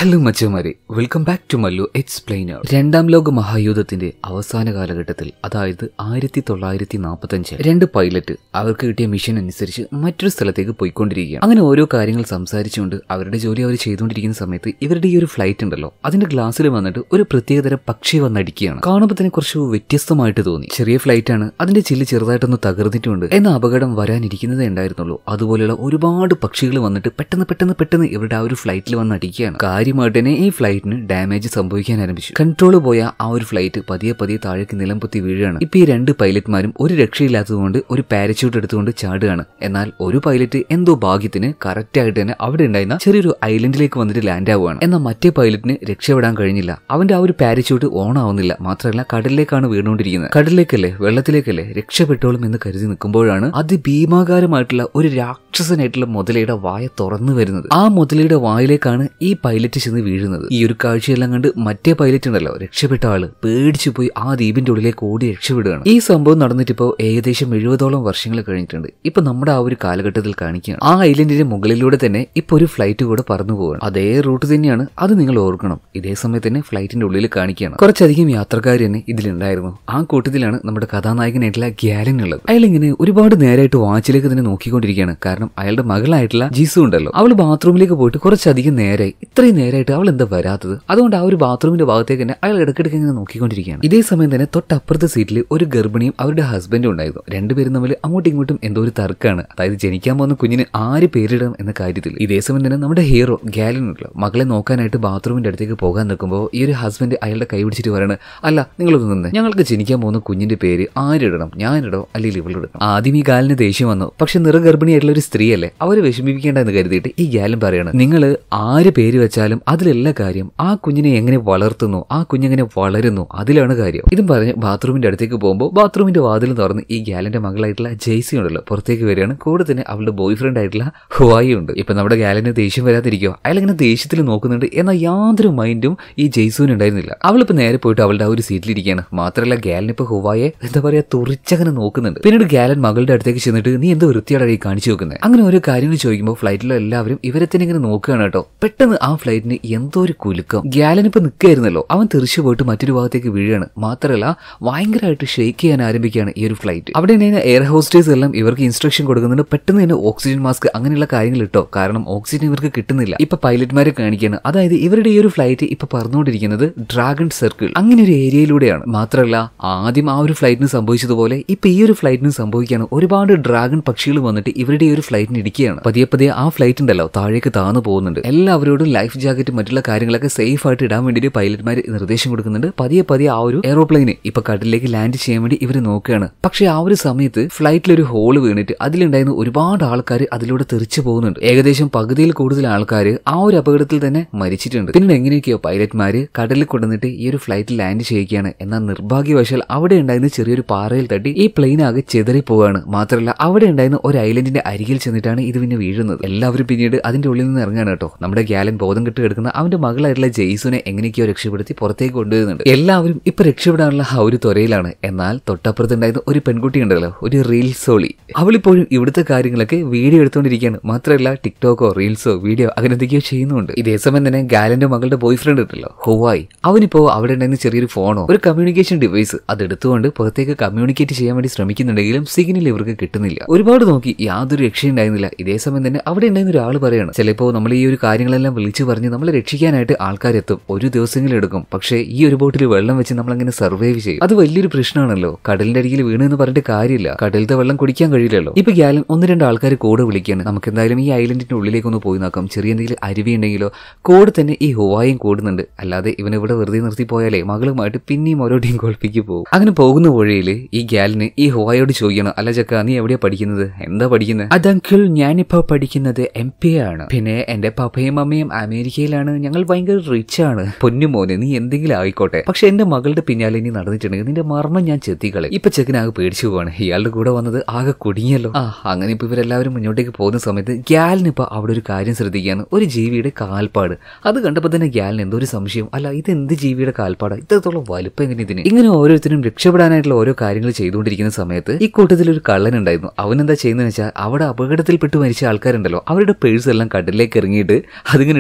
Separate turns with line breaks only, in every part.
hello മച്ചമാരെ welcome back to Mallu explainer രണ്ടാം ലോക മഹായുദ്ധത്തിന്റെ അവസാന കാലഘട്ടത്തിൽ അതായത് ആയിരത്തി തൊള്ളായിരത്തി നാൽപ്പത്തഞ്ച് രണ്ട് പൈലറ്റ് അവർക്ക് കിട്ടിയ മിഷൻ അനുസരിച്ച് മറ്റൊരു സ്ഥലത്തേക്ക് പോയിക്കൊണ്ടിരിക്കുകയാണ് അങ്ങനെ ഓരോ കാര്യങ്ങൾ സംസാരിച്ചുകൊണ്ട് അവരുടെ ജോലി അവർ ചെയ്തുകൊണ്ടിരിക്കുന്ന സമയത്ത് ഇവരുടെ ഈ ഒരു ഫ്ലൈറ്റ് ഉണ്ടല്ലോ അതിന്റെ ഗ്ലാസ്സിൽ വന്നിട്ട് ഒരു പ്രത്യേകതരം പക്ഷി വന്നടിക്കുകയാണ് കാണുമ്പോൾ തന്നെ കുറച്ച് വ്യത്യസ്തമായിട്ട് തോന്നി ചെറിയ ഫ്ലൈറ്റ് ആണ് അതിന്റെ ചില്ല് ചെറുതായിട്ടൊന്ന് തകർന്നിട്ടുണ്ട് എന്ന അപകടം വരാനിരിക്കുന്നതേ ഉണ്ടായിരുന്നുള്ളൂ അതുപോലെയുള്ള ഒരുപാട് പക്ഷികൾ വന്നിട്ട് പെട്ടെന്ന് പെട്ടെന്ന് പെട്ടെന്ന് ഇവരുടെ ആ ഒരു ഫ്ലൈറ്റിൽ വന്ന് അടിക്കുകയാണ് കാര്യമായിട്ട് തന്നെ ഈ ഫ്ലൈറ്റിന് ഡാമേജ് സംഭവിക്കാൻ ആരംഭിച്ചു കൺട്രോൾ പോയ ആ ഒരു ഫ്ലൈറ്റ് പതിയെ പതിയെ താഴേക്ക് നിലംപൊത്തി വീഴുകയാണ് ഇപ്പൊ ഈ രണ്ട് പൈലറ്റ്മാരും ഒരു രക്ഷയില്ലാത്തതുകൊണ്ട് ഒരു പാരച്യൂട്ട് എടുത്തുകൊണ്ട് ചാടുകയാണ് എന്നാൽ ഒരു പൈലറ്റ് എന്തോ ഭാഗ്യത്തിന് കറക്റ്റ് ആയിട്ട് തന്നെ അവിടെ ഉണ്ടായിരുന്ന ചെറിയൊരു ഐലൻഡിലേക്ക് വന്നിട്ട് ലാൻഡ് ആവുകയാണ് എന്നാൽ മറ്റേ പൈലറ്റിന് രക്ഷപ്പെടാൻ കഴിഞ്ഞില്ല അവന്റെ ആ ഒരു പാരച്യൂട്ട് ഓൺ ആവുന്നില്ല മാത്രമല്ല കടലിലേക്കാണ് വീണുകൊണ്ടിരിക്കുന്നത് കടലിലേക്കല്ലേ വെള്ളത്തിലേക്കല്ലേ രക്ഷപ്പെട്ടോളും എന്ന് കരുതി നിൽക്കുമ്പോഴാണ് അതിഭീമാകാരമായിട്ടുള്ള ഒരു രാക്ഷസനായിട്ടുള്ള മുതലയുടെ വായ തുറന്നു വരുന്നത് ആ മുതലയുടെ വായിലേക്കാണ് ഈ പൈലറ്റ് ചെന്ന് വീഴുന്നത് ഈ ഒരു കാഴ്ചയെല്ലാം കണ്ട് മറ്റേ പൈലറ്റ് ഉണ്ടല്ലോ രക്ഷപ്പെട്ട ആള് പേടിച്ചു പോയി ആ ദ്വീപിന്റെ ഉള്ളിലേക്ക് ഓടി രക്ഷപ്പെടുകയാണ് ഈ സംഭവം നടന്നിട്ട് ഇപ്പോൾ ഏകദേശം എഴുപതോളം വർഷങ്ങൾ കഴിഞ്ഞിട്ടുണ്ട് ഇപ്പൊ നമ്മുടെ ആ ഒരു കാലഘട്ടത്തിൽ കാണിക്കുകയാണ് ആ ഐലൻഡിന്റെ മുകളിലൂടെ തന്നെ ഇപ്പൊ ഒരു ഫ്ലൈറ്റ് കൂടെ പറന്നു പോവുകയാണ് അതേ റൂട്ട് തന്നെയാണ് അത് നിങ്ങൾ ഓർക്കണം ഇതേ സമയത്ത് തന്നെ ഫ്ലൈറ്റിന്റെ ഉള്ളിൽ കാണിക്കുകയാണ് കുറച്ചധികം യാത്രക്കാർ തന്നെ ഇതിലുണ്ടായിരുന്നു ആ കൂട്ടത്തിലാണ് നമ്മുടെ കഥാനായകനായിട്ടുള്ള ഗ്യാലൻ ഉള്ളത് അയാൾ ഇങ്ങനെ ഒരുപാട് നേരമായിട്ട് വാച്ചിലേക്ക് തന്നെ നോക്കിക്കൊണ്ടിരിക്കുകയാണ് കാരണം അയാളുടെ മകളായിട്ടുള്ള ജിസു ഉണ്ടല്ലോ അവൾ ബാത്റൂമിലേക്ക് പോയിട്ട് കുറച്ചധികം നേരമായി ഇത്രയും നേരമായിട്ട് അവൾ എന്താ വരാത്തത് അതുകൊണ്ട് ആ ഒരു ബാത്റൂമിന്റെ ഭാഗത്തേക്ക് തന്നെ അയാൾ ഇടയ്ക്കിടയ്ക്ക് ഇങ്ങനെ നോക്കിക്കൊണ്ടിരിക്കുകയാണ് ഇതേ സമയം തന്നെ തൊട്ടപ്പുറത്തെ സീറ്റിൽ ഒരു ഗർഭിണിയും അവരുടെ ഹസ്ബൻഡും ഉണ്ടായിരുന്നു രണ്ടുപേരും തമ്മിൽ അങ്ങോട്ടും ഇങ്ങോട്ടും എന്തോ ഒരു തർക്കമാണ് അതായത് ജനിക്കാൻ പോകുന്ന കുഞ്ഞിന് ആര് പേരിടണം എന്ന കാര്യത്തിൽ ഇതേ സമയം തന്നെ നമ്മുടെ ഹീറോ ഗാലൻ ഉണ്ടല്ലോ മകളെ നോക്കാനായിട്ട് ബാത്റൂമിന്റെ അടുത്തേക്ക് പോകാൻ നിൽക്കുമ്പോൾ ഈ ഒരു ഹസ്ബൻഡ് അയാളുടെ കൈ പിടിച്ചിട്ട് പറയാണ് അല്ല നിങ്ങളൊന്ന് നിന്ന് ഞങ്ങൾക്ക് ജനിക്കാൻ പോകുന്ന കുഞ്ഞിന്റെ പേര് ആരിടണം ഞാനിടോ അല്ലെങ്കിൽ ഇവളിടണം ആദ്യം ഈ ഗാലിന് ദേഷ്യം വന്നു പക്ഷെ നിറഗർഭിണിയായിട്ടുള്ള ഒരു സ്ത്രീയല്ലേ അവരെ വിഷമിപ്പിക്കേണ്ട എന്ന് കരുതിയിട്ട് ഈ ഗാലൻ പറയാണ് നിങ്ങൾ ആര് പേര് വെച്ചാലും അതിലല്ല കാര്യം ആ കുഞ്ഞിനെ എങ്ങനെ വളർത്തുന്നു ആ കുഞ്ഞെങ്ങനെ വളരുന്നു അതിലാണ് കാര്യം ഇതും പറഞ്ഞ് ബാത്റൂമിന്റെ അടുത്തേക്ക് പോകുമ്പോൾ ബാത്റൂമിന്റെ വാതിൽ തുറന്ന് ഈ ഗാലന്റെ മകളായിട്ടുള്ള ജെയ്സി ഉണ്ടല്ലോ പുറത്തേക്ക് വരികയാണ് കൂടെ തന്നെ അവളുടെ ബോയ് ഫ്രണ്ട് ആയിട്ടുള്ള ഹുവായി ഉണ്ട് ഇപ്പൊ നമ്മുടെ ഗാലന് ദേഷ്യം വരാതിരിക്കോ അയാൾ ഇങ്ങനെ ദേഷ്യത്തിൽ നോക്കുന്നുണ്ട് എന്നാൽ യാതൊരു മൈൻഡും ഈ ജെയ്സുവിന് ഉണ്ടായിരുന്നില്ല അവളിപ്പോ നേരെ പോയിട്ട് അവളുടെ ആ ഒരു സീറ്റിലിരിക്കുകയാണ് മാത്രമല്ല ഗാലൻ ഇപ്പൊ ഹുവായെ എന്താ പറയാ തുറിച്ചങ്ങനെ നോക്കുന്നുണ്ട് പിന്നീട് ഗാലൻ മകളുടെ അടുത്തേക്ക് ചെന്നിട്ട് നീ എന്ത് വൃത്തിയോടെ കാണിച്ചു നോക്കുന്നത് അങ്ങനെ ഓരോ കാര്യങ്ങൾ ചോദിക്കുമ്പോൾ ഫ്ലൈറ്റിലെ എല്ലാവരും ഇവരെ തന്നെ ഇങ്ങനെ നോക്കുകയാണ് കേട്ടോ പെട്ടെന്ന് ആ ഫ്ലൈറ്റിന് എന്തോ ഒരു കുലുക്കം ഗ്യാലൻ ഇപ്പൊ നിൽക്കായിരുന്നല്ലോ അവൻ തെറിച്ചു പോയിട്ട് മറ്റൊരു ഭാഗത്തേക്ക് വീഴുകയാണ് മാത്രമല്ല ഭയങ്കരമായിട്ട് ഷെയ്ക്ക് ചെയ്യാൻ ആരംഭിക്കുകയാണ് ഈ ഒരു ഫ്ലൈറ്റ് അവിടെ തന്നെ എയർ ഹോസ്റ്റേഴ്സ് എല്ലാം ഇവർക്ക് ഇൻസ്ട്രക്ഷൻ കൊടുക്കുന്നുണ്ട് പെട്ടെന്ന് തന്നെ ഓക്സിജൻ മാസ്ക് അങ്ങനെയുള്ള കാര്യങ്ങൾ ഇട്ടോ കാരണം ഓക്സിജൻ ഇവർക്ക് കിട്ടുന്നില്ല ഇപ്പൊ പൈലറ്റ്മാരെ കാണിക്കുകയാണ് അതായത് ഇവരുടെ ഈ ഒരു ഫ്ലൈറ്റ് ഇപ്പൊ പറഞ്ഞുകൊണ്ടിരിക്കുന്നത് ഡ്രാഗൺ സർക്കിൾ അങ്ങനെ ഒരു ഏരിയയിലൂടെയാണ് മാത്രമല്ല ആദ്യം ആ ഒരു ഫ്ലൈറ്റിന് സംഭവിച്ചതുപോലെ ഇപ്പൊ ഈ ഒരു ഫ്ലൈറ്റിന് സംഭവിക്കുകയാണ് ഒരുപാട് ഡ്രാഗൺ പക്ഷികൾ വന്നിട്ട് ഇവരുടെ ഈ ഒരു ഫ്ലൈറ്റിന് ഇടിക്കുകയാണ് പതിയെ പതിയെ ആ ഫ്ലൈറ്റ് ഉണ്ടല്ലോ താഴേക്ക് താന്നു പോകുന്നുണ്ട് എല്ലാവരോടും ലൈഫ് ജാക്കറ്റ് മറ്റുള്ള കാര്യങ്ങളൊക്കെ സേഫ് ആയിട്ട് ഇടാൻ വേണ്ടിയിട്ട് പൈലറ്റ്മാർ നിർദ്ദേശം കൊടുക്കുന്നുണ്ട് പതിയെ പതിയെ ആ ഒരു എയറോപ്ലെയിന് ഇപ്പൊ കടലിലേക്ക് ലാൻഡ് ചെയ്യാൻ വേണ്ടി ഇവർ നോക്കുകയാണ് പക്ഷേ ആ ഒരു സമയത്ത് ഫ്ലൈറ്റിൽ ഒരു ഹോള് വീണിട്ട് അതിലുണ്ടായിരുന്ന ഒരുപാട് ആൾക്കാർ അതിലൂടെ തെറിച്ചു പോകുന്നുണ്ട് ഏകദേശം പകുതിയിൽ കൂടുതൽ ആൾക്കാർ ആ ഒരു അപകടത്തിൽ തന്നെ മരിച്ചിട്ടുണ്ട് പിന്നീട് എങ്ങനെയൊക്കെയോ പൈലറ്റ്മാര് കടലിൽ കൊണ്ടുവന്നിട്ട് ഈ ഒരു ഫ്ലൈറ്റ് ലാൻഡ് ചെയ്യുകയാണ് എന്നാൽ നിർഭാഗ്യവശാൽ അവിടെ ഉണ്ടായിരുന്ന ചെറിയൊരു പാറയിൽ തട്ടി ഈ പ്ലെയിൻ ആകെ ചെതറി പോവാണ് മാത്രമല്ല അവിടെ ഉണ്ടായിരുന്ന ഒരു ഐലൻഡിന്റെ അരികിൽ ചെന്നിട്ടാണ് ഇത് പിന്നെ വീഴുന്നത് എല്ലാവരും പിന്നീട് അതിന്റെ ഉള്ളിൽ നിന്ന് ഇറങ്ങാണ് കേട്ടോ നമ്മുടെ ഗ്യാലൻ ബോധം കെട്ട് കിടക്കുന്ന അവന്റെ മകളായിട്ടുള്ള ജെയ്സുനെ എങ്ങനെയൊക്കെയോ രക്ഷപ്പെടുത്തി പുറത്തേക്ക് കൊണ്ടുവരുന്നുണ്ട് എല്ലാവരും ഇപ്പൊ രക്ഷപ്പെടാനുള്ള ആ ഒരു ത്വരയിലാണ് എന്നാൽ തൊട്ടപ്പുറത്തുണ്ടായിരുന്ന ഒരു പെൺകുട്ടി ഉണ്ടല്ലോ ഒരു റീൽസ് സോളി അവളിപ്പോഴും ഇവിടുത്തെ കാര്യങ്ങളൊക്കെ വീഡിയോ എടുത്തുകൊണ്ടിരിക്കുകയാണ് മാത്രമല്ല ടിക്ടോക്കോ റീൽസോ വീഡിയോ അങ്ങനെ എന്തൊക്കെയോ ചെയ്യുന്നുണ്ട് ഇതേ സമയം തന്നെ ഗാലന്റെ മകളുടെ ബോയ് ഫ്രണ്ട് ഉണ്ടല്ലോ ഹുവായി അവനിപ്പോ അവിടെ ഉണ്ടായിരുന്ന ചെറിയൊരു ഫോണോ ഒരു കമ്മ്യൂണിക്കേഷൻ ഡിവൈസ് അത് എടുത്തുകൊണ്ട് പുറത്തേക്ക് കമ്മ്യൂണിക്കേറ്റ് ചെയ്യാൻ വേണ്ടി ശ്രമിക്കുന്നുണ്ടെങ്കിലും സിഗ്നൽ ഇവർക്ക് കിട്ടുന്നില്ല ഒരുപാട് നോക്കി യാതൊരു രക്ഷയുണ്ടായിരുന്നില്ല ഇതേ സമയം തന്നെ അവിടെ ഉണ്ടായിരുന്ന ഒരാൾ പറയാണ് ചിലപ്പോൾ നമ്മൾ ഈ ഒരു കാര്യങ്ങളെല്ലാം വിളിച്ചു പറഞ്ഞ് നമ്മളെ രക്ഷിക്കാനായിട്ട് ആൾക്കാരെത്തും ഒരു ദിവസങ്ങളിൽ എടുക്കും പക്ഷേ ഈ ഒരു ബോട്ടിൽ വെള്ളം വെച്ച് നമ്മൾ അങ്ങനെ സർവൈവ് ചെയ്യും അത് വലിയൊരു പ്രശ്നമാണല്ലോ കടലിന്റെ അരികിൽ വീണ് എന്ന് പറഞ്ഞിട്ട് കാര്യമില്ല കടലിലത്തെ വെള്ളം കുടിക്കാൻ കഴിയില്ലല്ലോ ഇപ്പൊ ഗ്യാലൻ ഒന്ന് രണ്ട് ആൾക്കാർ കൂടെ വിളിക്കുകയാണ് നമുക്ക് എന്തായാലും ഈ ഐലൻഡിന്റെ ഉള്ളിലേക്ക് ഒന്ന് പോയി നോക്കാം ചെറിയ എന്തെങ്കിലും അരുവി ഉണ്ടെങ്കിലോ കൂടെ തന്നെ ഈ ഹുവായും കൂടുന്നുണ്ട് അല്ലാതെ ഇവനെ ഇവിടെ വെറുതെ നിർത്തി പോയാലേ മകളുമായിട്ട് പിന്നെയും ഓരോ ടീം കോൾപ്പിക്ക് പോകും അങ്ങനെ പോകുന്ന വഴിയിൽ ഈ ഗ്യാലിന് ഈ ഹുവായോട് ചോദിക്കണം അല്ല ചക്ക നീ എവിടെയാ പഠിക്കുന്നത് എന്താ പഠിക്കുന്നത് അതങ്കിൾ ഞാനിപ്പോ പഠിക്കുന്നത് എം പി ആണ് പിന്നെ എന്റെ പപ്പയും അമ്മയും അമേരിക്കയിലാണ് ഞങ്ങൾ ഭയങ്കര റിച്ച് ആണ് പൊന്നു മോനെ നീ എന്തെങ്കിലും ആയിക്കോട്ടെ പക്ഷെ എന്റെ മകളുടെ പിന്നാലെ ഇനി നടന്നിട്ടുണ്ടെങ്കിൽ നിന്റെ മർമ്മം ഞാൻ ചെത്തിക്കളയും ഇപ്പൊ ചെക്കനാകെ പേടിച്ചു പോവാണ് ഇയാളുടെ കൂടെ വന്നത് ആകെ കുടുങ്ങിയല്ലോ ആ അങ്ങനെ ഇപ്പൊ ഇവരെല്ലാവരും മുന്നോട്ടേക്ക് പോകുന്ന സമയത്ത് ഗ്യാലിന് ഇപ്പൊ അവിടെ ഒരു കാര്യം ശ്രദ്ധിക്കുകയാണ് ഒരു ജീവിയുടെ കാൽപ്പാട് അത് കണ്ടപ്പോൾ തന്നെ ഗ്യാലിന് എന്തോ ഒരു സംശയം അല്ല ഇത് എന്ത് ജീവിയുടെ കാൽപ്പാടാ ഇത്രത്തോളം വലുപ്പം എങ്ങനെ ഇതിന് ഇങ്ങനെ ഓരോരുത്തരും രക്ഷപ്പെടാനായിട്ടുള്ള ഓരോ കാര്യങ്ങൾ ചെയ്തുകൊണ്ടിരിക്കുന്ന സമയത്ത് ഈ കൂട്ടത്തിൽ ഒരു കള്ളൻ ഉണ്ടായിരുന്നു അവൻ എന്താ ചെയ്യുന്നത് വെച്ചാൽ അവിടെ അപകടത്തിൽപ്പെട്ട് മരിച്ച ആൾക്കാരുണ്ടല്ലോ അവരുടെ പേഴ്സ് എല്ലാം കടലിലേക്ക് ഇറങ്ങിയിട്ട് അതിങ്ങനെ എടുക്കുകയാണ് പെട്ടെന്ന്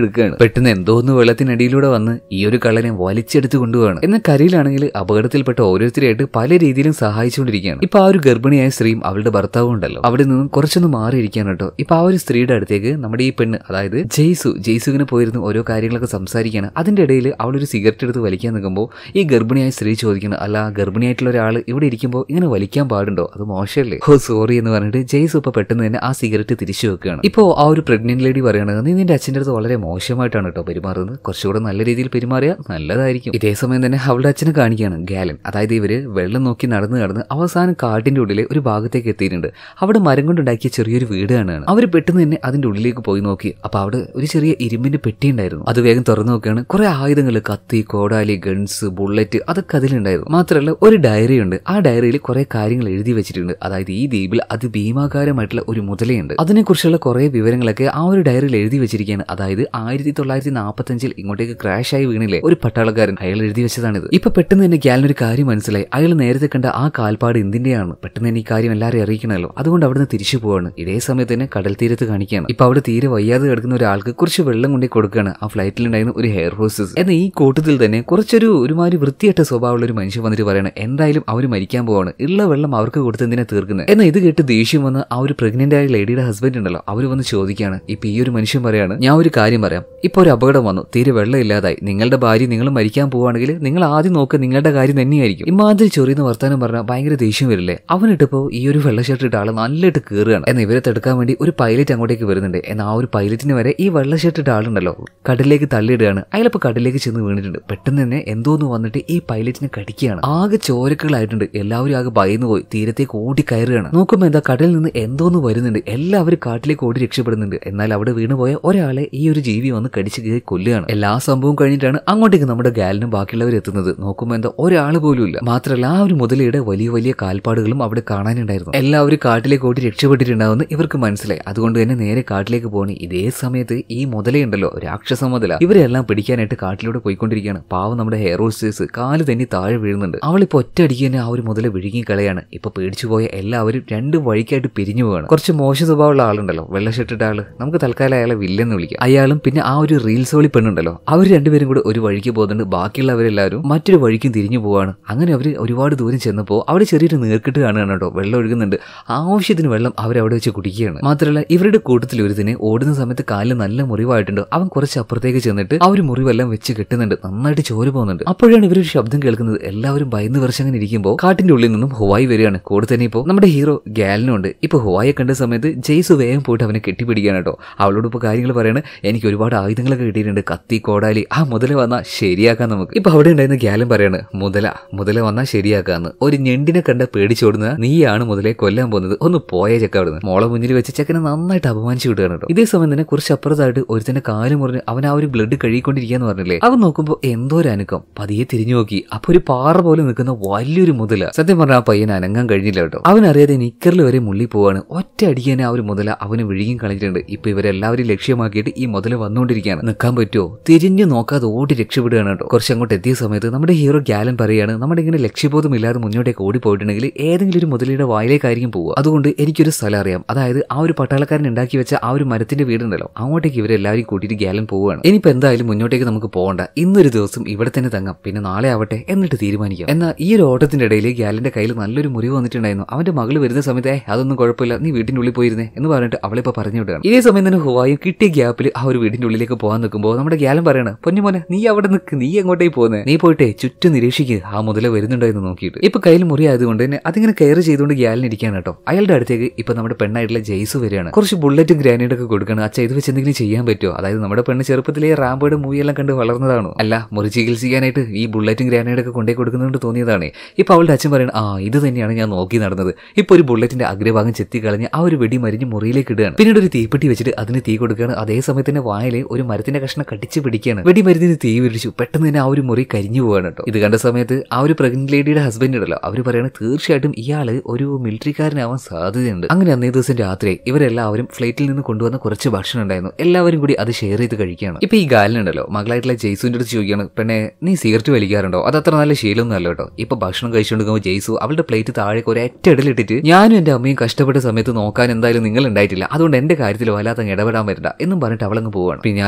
പെട്ടെന്ന് എന്തോന്ന് വെള്ളത്തിനടിയിലൂടെ വന്ന് ഈ ഒരു കള്ളനെ വലിച്ചെടുത്ത് കൊണ്ടുപോവാണ് എന്നാൽ കരയിലാണെങ്കിൽ അപകടത്തിൽപ്പെട്ട ഓരോരുത്തരെയായിട്ട് പല രീതിയിലും സഹായിച്ചുകൊണ്ടിരിക്കുകയാണ് ഇപ്പൊ ആ ഒരു ഗർഭിണിയായ സ്ത്രീയും അവളുടെ ഭർത്താവും ഉണ്ടല്ലോ അവിടെ നിന്നും കുറച്ചൊന്ന് മാറിയിരിക്കാൻ കേട്ടോ ഇപ്പൊ ആ ഒരു സ്ത്രീയുടെ അടുത്തേക്ക് നമ്മുടെ ഈ പെണ്ണ് അതായത് ജെയ്സു ജെയ്സുവിന് പോയിരുന്ന് ഓരോ കാര്യങ്ങളൊക്കെ സംസാരിക്കുകയാണ് അതിന്റെ ഇടയിൽ അവളൊരു സിഗരറ്റ് എടുത്ത് വലിക്കാൻ നിൽക്കുമ്പോൾ ഈ ഗർഭിണിയായ സ്ത്രീ ചോദിക്കണം അല്ല ഗർഭിണിയായിട്ടുള്ള ഒരാൾ ഇവിടെ ഇരിക്കുമ്പോൾ ഇങ്ങനെ വലിക്കാൻ പാടുണ്ടോ അത് മോശമല്ലേ ഓ സോറി എന്ന് പറഞ്ഞിട്ട് ജെയ്സ് ഇപ്പൊ പെട്ടെന്ന് തന്നെ ആ സിഗരറ്റ് തിരിച്ചു വെക്കുകയാണ് ഇപ്പോൾ ആ ഒരു പ്രഗ്നന്റ് ലേഡി പറയണത് നീ നിന്റെ അച്ഛൻ്റെ അടുത്ത് വളരെ മോശമായിട്ടാണ് കേട്ടോ പെരുമാറുന്നത് കുറച്ചുകൂടെ നല്ല രീതിയിൽ പെരുമാറിയാൽ നല്ലതായിരിക്കും ഇതേ സമയം തന്നെ അവളുടെ അച്ഛനെ കാണിക്കുകയാണ് ഗാലൻ അതായത് ഇവര് വെള്ളം നോക്കി നടന്ന് നടന്ന് അവസാനം കാട്ടിന്റെ ഉള്ളിലെ ഒരു ഭാഗത്തേക്ക് എത്തിയിട്ടുണ്ട് അവിടെ മരം കൊണ്ടുണ്ടാക്കിയ ചെറിയൊരു വീട് കാണുകയാണ് അവർ പെട്ടെന്ന് തന്നെ അതിന്റെ ഉള്ളിലേക്ക് പോയി നോക്കി അപ്പൊ അവിടെ ഒരു ചെറിയ ഇരുമ്പിന്റെ പെട്ടി ഉണ്ടായിരുന്നു അത് വേഗം തുറന്നു നോക്കുകയാണ് കുറെ ആയുധങ്ങൾ കത്തി കോടാലി ഗൺസ് ബുള്ളറ്റ് അതൊക്കെ അതിലുണ്ടായിരുന്നു മാത്രമല്ല ഒരു ഡയറി ഉണ്ട് ആ ഡയറിയിൽ കുറെ കാര്യങ്ങൾ എഴുതി വെച്ചിട്ടുണ്ട് അതായത് ഈ ദ്വീപിൽ അതിഭീമാകാരമായിട്ടുള്ള ഒരു മുതലയുണ്ട് അതിനെക്കുറിച്ചുള്ള കുറെ വിവരങ്ങളൊക്കെ ആ ഒരു ഡയറിയിൽ എഴുതി വെച്ചിരിക്കുകയാണ് അതായത് ആയിരത്തി തൊള്ളായിരത്തി നാൽപ്പത്തി അഞ്ചിൽ ഇങ്ങോട്ടേക്ക് ക്രാഷ് ആയി വീണില്ലേ ഒരു പട്ടാളക്കാരൻ അയാൾ എഴുതി വെച്ചതാണിത് ഇപ്പൊ പെട്ടെന്ന് തന്നെ ഗ്യാലിനൊരു കാര്യം മനസ്സിലായി അയാൾ നേരത്തെ കണ്ട ആ കാൽപ്പാട് എന്തിന്റെയാണ് പെട്ടെന്ന് തന്നെ ഈ കാര്യം എല്ലാവരും അറിയിക്കണമല്ലോ അതുകൊണ്ട് അവിടുന്ന് തിരിച്ചു പോവാണ് ഇതേ സമയത്ത് തന്നെ കടൽ തീരത്ത് കാണിക്കുകയാണ് ഇപ്പൊ അവിടെ തീരെ വയ്യാതെ കിടക്കുന്ന ഒരാൾക്ക് കുറച്ച് വെള്ളം കൊണ്ടേ കൊടുക്കുകയാണ് ആ ഫ്ലൈറ്റിലുണ്ടായിരുന്ന ഒരു ഹെയർ ഹോസ്റ്റസ് എന്നാൽ ഈ കൂട്ടത്തിൽ തന്നെ കുറച്ചൊരു ഒരുമാതിരി വൃത്തിയായിട്ട സ്വഭാവമുള്ള ഒരു മനുഷ്യൻ വന്നിട്ട് പറയണം എന്തായാലും അവർ മരിക്കാൻ പോവാണ് ഉള്ള വെള്ളം അവർക്ക് കൊടുത്ത് എന്തിനാ തീർക്കുന്നത് എന്നാൽ ഇത് കേട്ട് ദേഷ്യം വന്ന് ആ ഒരു പ്രഗ്നന്റ് ആയ ലേഡിയുടെ ഹസ്ബൻഡ് ഉണ്ടല്ലോ അവർ വന്ന് ചോദിക്കുകയാണ് ഇപ്പൊ ഈ ഒരു മനുഷ്യൻ പറയാണ് ഞാൻ ഒരു കാര്യം പറയാം ഇപ്പൊ ഒരു അപകടം വന്നു തീരെ വെള്ളം ഇല്ലാതായി നിങ്ങളുടെ ഭാര്യ നിങ്ങൾ മരിക്കാൻ പോവാണെങ്കിൽ നിങ്ങൾ ആദ്യം നോക്കുക നിങ്ങളുടെ കാര്യം തന്നെയായിരിക്കും ഇമാതിരി ചൊറിയുന്ന വർത്താനം പറഞ്ഞാൽ ഭയങ്കര ദേഷ്യം വരില്ലേ അവനിട്ടിപ്പോ ഈ ഒരു വെള്ള ഷർട്ട് ഇട്ട ആള് നല്ലതായിട്ട് കയറുകയാണ് എന്നാൽ ഇവരെ തടുക്കാൻ വേണ്ടി ഒരു പൈലറ്റ് അങ്ങോട്ടേക്ക് വരുന്നുണ്ട് എന്നാൽ ആ ഒരു പൈലറ്റിന് വരെ ഈ വെള്ള ഷർട്ട് ഇട്ട ആളുണ്ടല്ലോ കടലിലേക്ക് തള്ളിയിടുകയാണ് അയാളിപ്പോ കടലിലേക്ക് ചെന്ന് വീണിട്ടുണ്ട് പെട്ടെന്ന് തന്നെ എന്തോന്ന് വന്നിട്ട് ഈ പൈലറ്റിനെ കടിക്കുകയാണ് ആകെ ചോരക്കളായിട്ടുണ്ട് എല്ലാവരും ആകെ ഭയന്നു പോയി തീരത്തേക്ക് ഓടി കയറുകയാണ് നോക്കുമ്പോൾ എന്താ കടലിൽ നിന്ന് എന്തോന്ന് വരുന്നുണ്ട് എല്ലാവരും കാട്ടിലേക്ക് ഓടി രക്ഷപ്പെടുന്നുണ്ട് എന്നാൽ അവിടെ വീണുപോയ ഒരാളെ ഈ ഒരു ജീവി വന്ന് കടിച്ച് കയറി കൊല്ലുകയാണ് എല്ലാ സംഭവം കഴിഞ്ഞിട്ടാണ് അങ്ങോട്ടേക്ക് നമ്മുടെ ഗാലിനും ബാക്കിയുള്ളവർ എത്തുന്നത് നോക്കുമ്പോൾ എന്താ ഒരാൾ പോലും ഇല്ല മാത്രമല്ല ആ ഒരു മുതലയുടെ വലിയ വലിയ കാൽപ്പാടുകളും അവിടെ കാണാനുണ്ടായിരുന്നു എല്ലാവരും കാട്ടിലേക്ക് ഓടി രക്ഷപ്പെട്ടിട്ടുണ്ടാവുമെന്ന് ഇവർക്ക് മനസ്സിലായി അതുകൊണ്ട് തന്നെ നേരെ കാട്ടിലേക്ക് പോകണി ഇതേ സമയത്ത് ഈ മുതലയുണ്ടല്ലോ രാക്ഷസ മുതല ഇവരെല്ലാം പിടിക്കാനായിട്ട് കാട്ടിലൂടെ പോയിക്കൊണ്ടിരിക്കുകയാണ് പാവം നമ്മുടെ ഹെയർ ഹോസ്റ്റേഴ്സ് കാല് തന്നെ താഴെ വീഴുന്നുണ്ട് അവളിപ്പോ ഒറ്റയടിക്ക് തന്നെ ആ ഒരു മുതല വിഴുങ്ങി കളയാണ് ഇപ്പൊ പേടിച്ചു പോയ എല്ലാവരും രണ്ട് വഴിക്കായിട്ട് പിരിഞ്ഞു പോവാണ് കുറച്ച് മോശ സ്വഭാവമുള്ള ആളുണ്ടല്ലോ വെള്ള ഷർട്ടിട്ട ആള് നമുക്ക് തൽക്കാലം അയാളെ വില്ലെന്ന് വിളിക്കാം അയാളും പിന്നെ ആ ഒരു റീൽസ് വഴി പെണ്ണുണ്ടല്ലോ അവർ രണ്ടുപേരും കൂടെ ഒരു വഴിക്ക് പോകുന്നുണ്ട് ബാക്കിയുള്ളവരെല്ലാവരും മറ്റൊരു വഴിക്കും തിരിഞ്ഞു പോവാണ് അങ്ങനെ അവർ ഒരുപാട് ദൂരം ചെന്നപ്പോൾ അവിടെ ചെറിയൊരു നീർക്കെട്ട് കാണുകയാണ് കേട്ടോ വെള്ളം ഒഴുകുന്നുണ്ട് ആവശ്യത്തിന് വെള്ളം അവരവിടെ വെച്ച് കുടിക്കുകയാണ് മാത്രമല്ല ഇവരുടെ കൂട്ടത്തിൽ ഒരുതിന് ഓടുന്ന സമയത്ത് കാലിൽ നല്ല മുറിവായിട്ടുണ്ട് അവൻ കുറച്ച് അപ്പുറത്തേക്ക് ചെന്നിട്ട് ആ ഒരു മുറിവെല്ലാം വെച്ച് കെട്ടുന്നുണ്ട് നന്നായിട്ട് ചോര പോകുന്നുണ്ട് അപ്പോഴാണ് ഇവരൊരു ശബ്ദം കേൾക്കുന്നത് എല്ലാവരും ഭയന്ന് വിറച്ചങ്ങനെ ഇരിക്കുമ്പോൾ കാട്ടിന്റെ ഉള്ളിൽ നിന്നും ഹുവായി വരികയാണ് കൂടെ തന്നെ ഇപ്പോൾ നമ്മുടെ ഹീറോ ഗാലിനും ഉണ്ട് ഇപ്പൊ ഹുവായെ കണ്ട സമയത്ത് ജെയ്സ് വേഗം പോയിട്ട് അവനെ കെട്ടിപ്പിടിക്കാൻ കേട്ടോ അവളോട് ഇപ്പോൾ കാര്യങ്ങൾ പറയാണ് എനിക്ക് ഒരുപാട് ആയുധങ്ങളൊക്കെ കിട്ടിയിട്ടുണ്ട് കത്തി കോടാലി ആ മുതല വന്നാൽ ശരിയാക്കാം നമുക്ക് ഇപ്പൊ അവിടെ ഉണ്ടായിരുന്ന ഗ്യാലൻ പറയാണ് മുതല മുതല വന്നാൽ ശരിയാക്കാന്ന് ഒരു ഞെണ്ടിനെ കണ്ട പേടിച്ചോടുന്ന നീയാണ് മുതലെ കൊല്ലാൻ പോകുന്നത് ഒന്ന് പോയ ചെക്ക അവിടുന്ന് മോളെ മുന്നിൽ വെച്ച് ചെക്കനെ നന്നായിട്ട് അപമാനിച്ചു വിടുകയാണ് കേട്ടോ ഇതേ സമയം തന്നെ കുറച്ച് അപ്പുറത്തായിട്ട് ഒരുത്തന്റെ കാല് മുറിഞ്ഞ് അവൻ ആ ഒരു ബ്ലഡ് കഴുകിക്കൊണ്ടിരിക്കാന്ന് പറഞ്ഞില്ലേ അവൻ നോക്കുമ്പോൾ എന്തോ ഒരു അനക്കം പതിയെ തിരിഞ്ഞു നോക്കി അപ്പൊ ഒരു പാറ പോലെ നിൽക്കുന്ന വലിയൊരു മുതല സത്യം പറഞ്ഞാൽ ആ പയ്യൻ അനങ്ങാൻ കഴിഞ്ഞില്ല കേട്ടോ അവൻ അറിയാതെ നിക്കറിൽ വരെ മുള്ളി പോവാണ് ഒറ്റ അടിക്കാനെ ആ ഒരു മുതല അവന് വിഴുങ്ങി കളഞ്ഞിട്ടുണ്ട് ഇപ്പൊ ഇവരെല്ലാവരും ലക്ഷ്യമാക്കിയിട്ട് ഈ മുതല വന്നുകൊണ്ടിരിക്കുകയാണ് നിൽക്കാൻ പറ്റുമോ തിരിഞ്ഞു നോക്കാതെ ഓടി രക്ഷപ്പെടുകയാണ് കേട്ടോ കുറച്ച് അങ്ങോട്ട് എത്തിയ സമയത്ത് നമ്മുടെ ഹീറോ ഗാലൻ പറയാണ് നമ്മുടെ ഇങ്ങനെ ലക്ഷ്യബോധമില്ലാതെ മുന്നോട്ടേക്ക് ഓടി പോയിട്ടുണ്ടെങ്കിൽ ഏതെങ്കിലും ഒരു മുതലയുടെ വായിലേക്കായിരിക്കും പോവുക അതുകൊണ്ട് എനിക്കൊരു സ്ഥലം അറിയാം അതായത് ആ ഒരു പട്ടാളക്കാരൻ ഉണ്ടാക്കി വെച്ച ആ ഒരു മരത്തിന്റെ വീടുണ്ടല്ലോ അങ്ങോട്ടേക്ക് ഇവരെല്ലാവരും കൂട്ടിയിട്ട് ഗാലൻ പോവുകയാണ് ഇനിയിപ്പോ എന്തായാലും മുന്നോട്ടേക്ക് നമുക്ക് പോകണ്ട ഇന്നൊരു ദിവസം ഇവിടെ തന്നെ തങ്ങാം പിന്നെ നാളെ ആവട്ടെ എന്നിട്ട് തീരുമാനിക്കാം എന്നാൽ ഈ ഒരു ഓട്ടത്തിന്റെ ഇടയിൽ ഗാലന്റെ കയ്യിൽ നല്ലൊരു മുറിവ് വന്നിട്ടുണ്ടായിരുന്നു അവന്റെ മകള് വരുന്ന സമയത്ത് "ഏ, അതൊന്നും കുഴപ്പമില്ല നീ വീട്ടിന്റെ ഉള്ളിൽ പോയിരുന്നേ എന്ന് പറഞ്ഞിട്ട് അവളിപ്പോ പറഞ്ഞു വിടുകയാണ് ഇതേ സമയം തന്നെ ഹുവായും കിട്ടിയ ഗ്യാപ്പിൽ ആ ഒരു വീടിന്റെ ഉള്ളിലേക്ക് പോകാൻ നിൽക്കുമ്പോൾ നമ്മുടെ ഗ്യാലൻ പറയണം പൊന്നുമോനെ നീ അവിടെ നിൽക്ക് നീ എങ്ങോട്ടേക്ക് പോകുന്നത് നീ പോയിട്ടേ ചുറ്റും നിരീക്ഷിക്കുക ആ മുതല വരുന്നുണ്ടോ എന്ന് നോക്കിയിട്ട് ഇപ്പൊ കയ്യിൽ മുറി ആയതുകൊണ്ട് തന്നെ അതിങ്ങനെ കെയർ ചെയ്തുകൊണ്ട് ഗ്യാലിന് ഇരിക്കുകയാണ് കേട്ടോ അയാളുടെ അടുത്തേക്ക് ഇപ്പൊ നമ്മുടെ പെണ്ണായിട്ടുള്ള ജെയ്സ് വരികയാണ് കുറച്ച് ബുള്ളറ്റും ഗ്രാനേഡ് ഒക്കെ കൊടുക്കണം അച്ഛ ഇത് വെച്ച് എന്തെങ്കിലും ചെയ്യാൻ പറ്റുമോ അതായത് നമ്മുടെ പെണ്ണ് ചെറുപ്പത്തിലെ റാംബോയുടെ മൂവിയെല്ലാം കണ്ട് വളർന്നതാണോ അല്ല മുറി ചികിത്സിക്കാനായിട്ട് ഈ ബുള്ളറ്റും ഗ്രാനേഡ് ഒക്കെ കൊണ്ടേ കൊടുക്കുന്നുണ്ട് തോന്നിയതാണ് ഇപ്പൊ അവളുടെ അച്ഛൻ പറയണം ആ ഇത് തന്നെയാണ് ഞാൻ നോക്കി നടന്നത് ഇപ്പൊ ഒരു ബുള്ളറ്റിന്റെ അഗ്രഭാഗം ചെത്തി കളഞ്ഞ് ആ ഒരു വെടി മരിഞ്ഞ് മുറിയിലേക്ക് ഇടുകയാണ് പിന്നീട് ഒരു തീപ്പെട്ടി വെച്ചിട്ട് അതിന് തീ കൊടുക്കുകയാണ് അതേ സമയത്ത് തന്നെ വായിലെ ഒരു മരത്തിന്റെ കഷ്ണം കടിച്ച് പിടിക്കുകയാണ് വെടി മരുന്നിന് തീ പിടിച്ചു പെട്ടെന്ന് തന്നെ ആ ഒരു മുറി കരിഞ്ഞു പോവാണ് കേട്ടോ ഇത് കണ്ട സമയത്ത് ആ ഒരു പ്രഗ്നന്റ് ലേഡിയുടെ ഹസ്ബൻഡ് ഉണ്ടല്ലോ അവർ പറയണത് തീർച്ചയായിട്ടും ഇയാള് ഒരു മിലിറ്ററിക്കാരനാവാൻ സാധ്യതയുണ്ട് അങ്ങനെ അന്നേ ദിവസം രാത്രി ഇവരെല്ലാവരും ഫ്ലൈറ്റിൽ നിന്ന് കൊണ്ടുവന്ന കുറച്ച് ഭക്ഷണം ഉണ്ടായിരുന്നു എല്ലാവരും കൂടി അത് ഷെയർ ചെയ്ത് കഴിക്കുകയാണ് ഇപ്പൊ ഈ ഗാലിനുണ്ടല്ലോ മകളായിട്ടുള്ള ജെയ്സുവിന്റെ അടുത്ത് ചോദിക്കുകയാണ് പെണ്ണെ നീ സിഗരറ്റ് വലിക്കാറുണ്ടോ അത് അത്ര നല്ല ശീലമൊന്നും അല്ല കേട്ടോ ഇപ്പൊ ഭക്ഷണം കഴിച്ചുകൊണ്ടിരിക്കുമ്പോൾ ജെയ്സു അവളുടെ പ്ലേറ്റ് താഴേക്ക് ഒരു ഒറ്റ ഇടലിട്ടിട്ട് ഞാനും എന്റെ അമ്മയും കഷ്ടപ്പെട്ട സമയത്ത് നോക്കാൻ എന്തായാലും നിങ്ങൾ ഉണ്ടായിട്ടില്ല അതുകൊണ്ട് എന്റെ കാര്യത്തിൽ വല്ലാത്ത അങ്ങ് ഇടപെടാൻ വരണ്ട എന്നും പറഞ്ഞിട്ട് അവളങ്ങ് പോവാണ് പിന്നെ ഞാൻ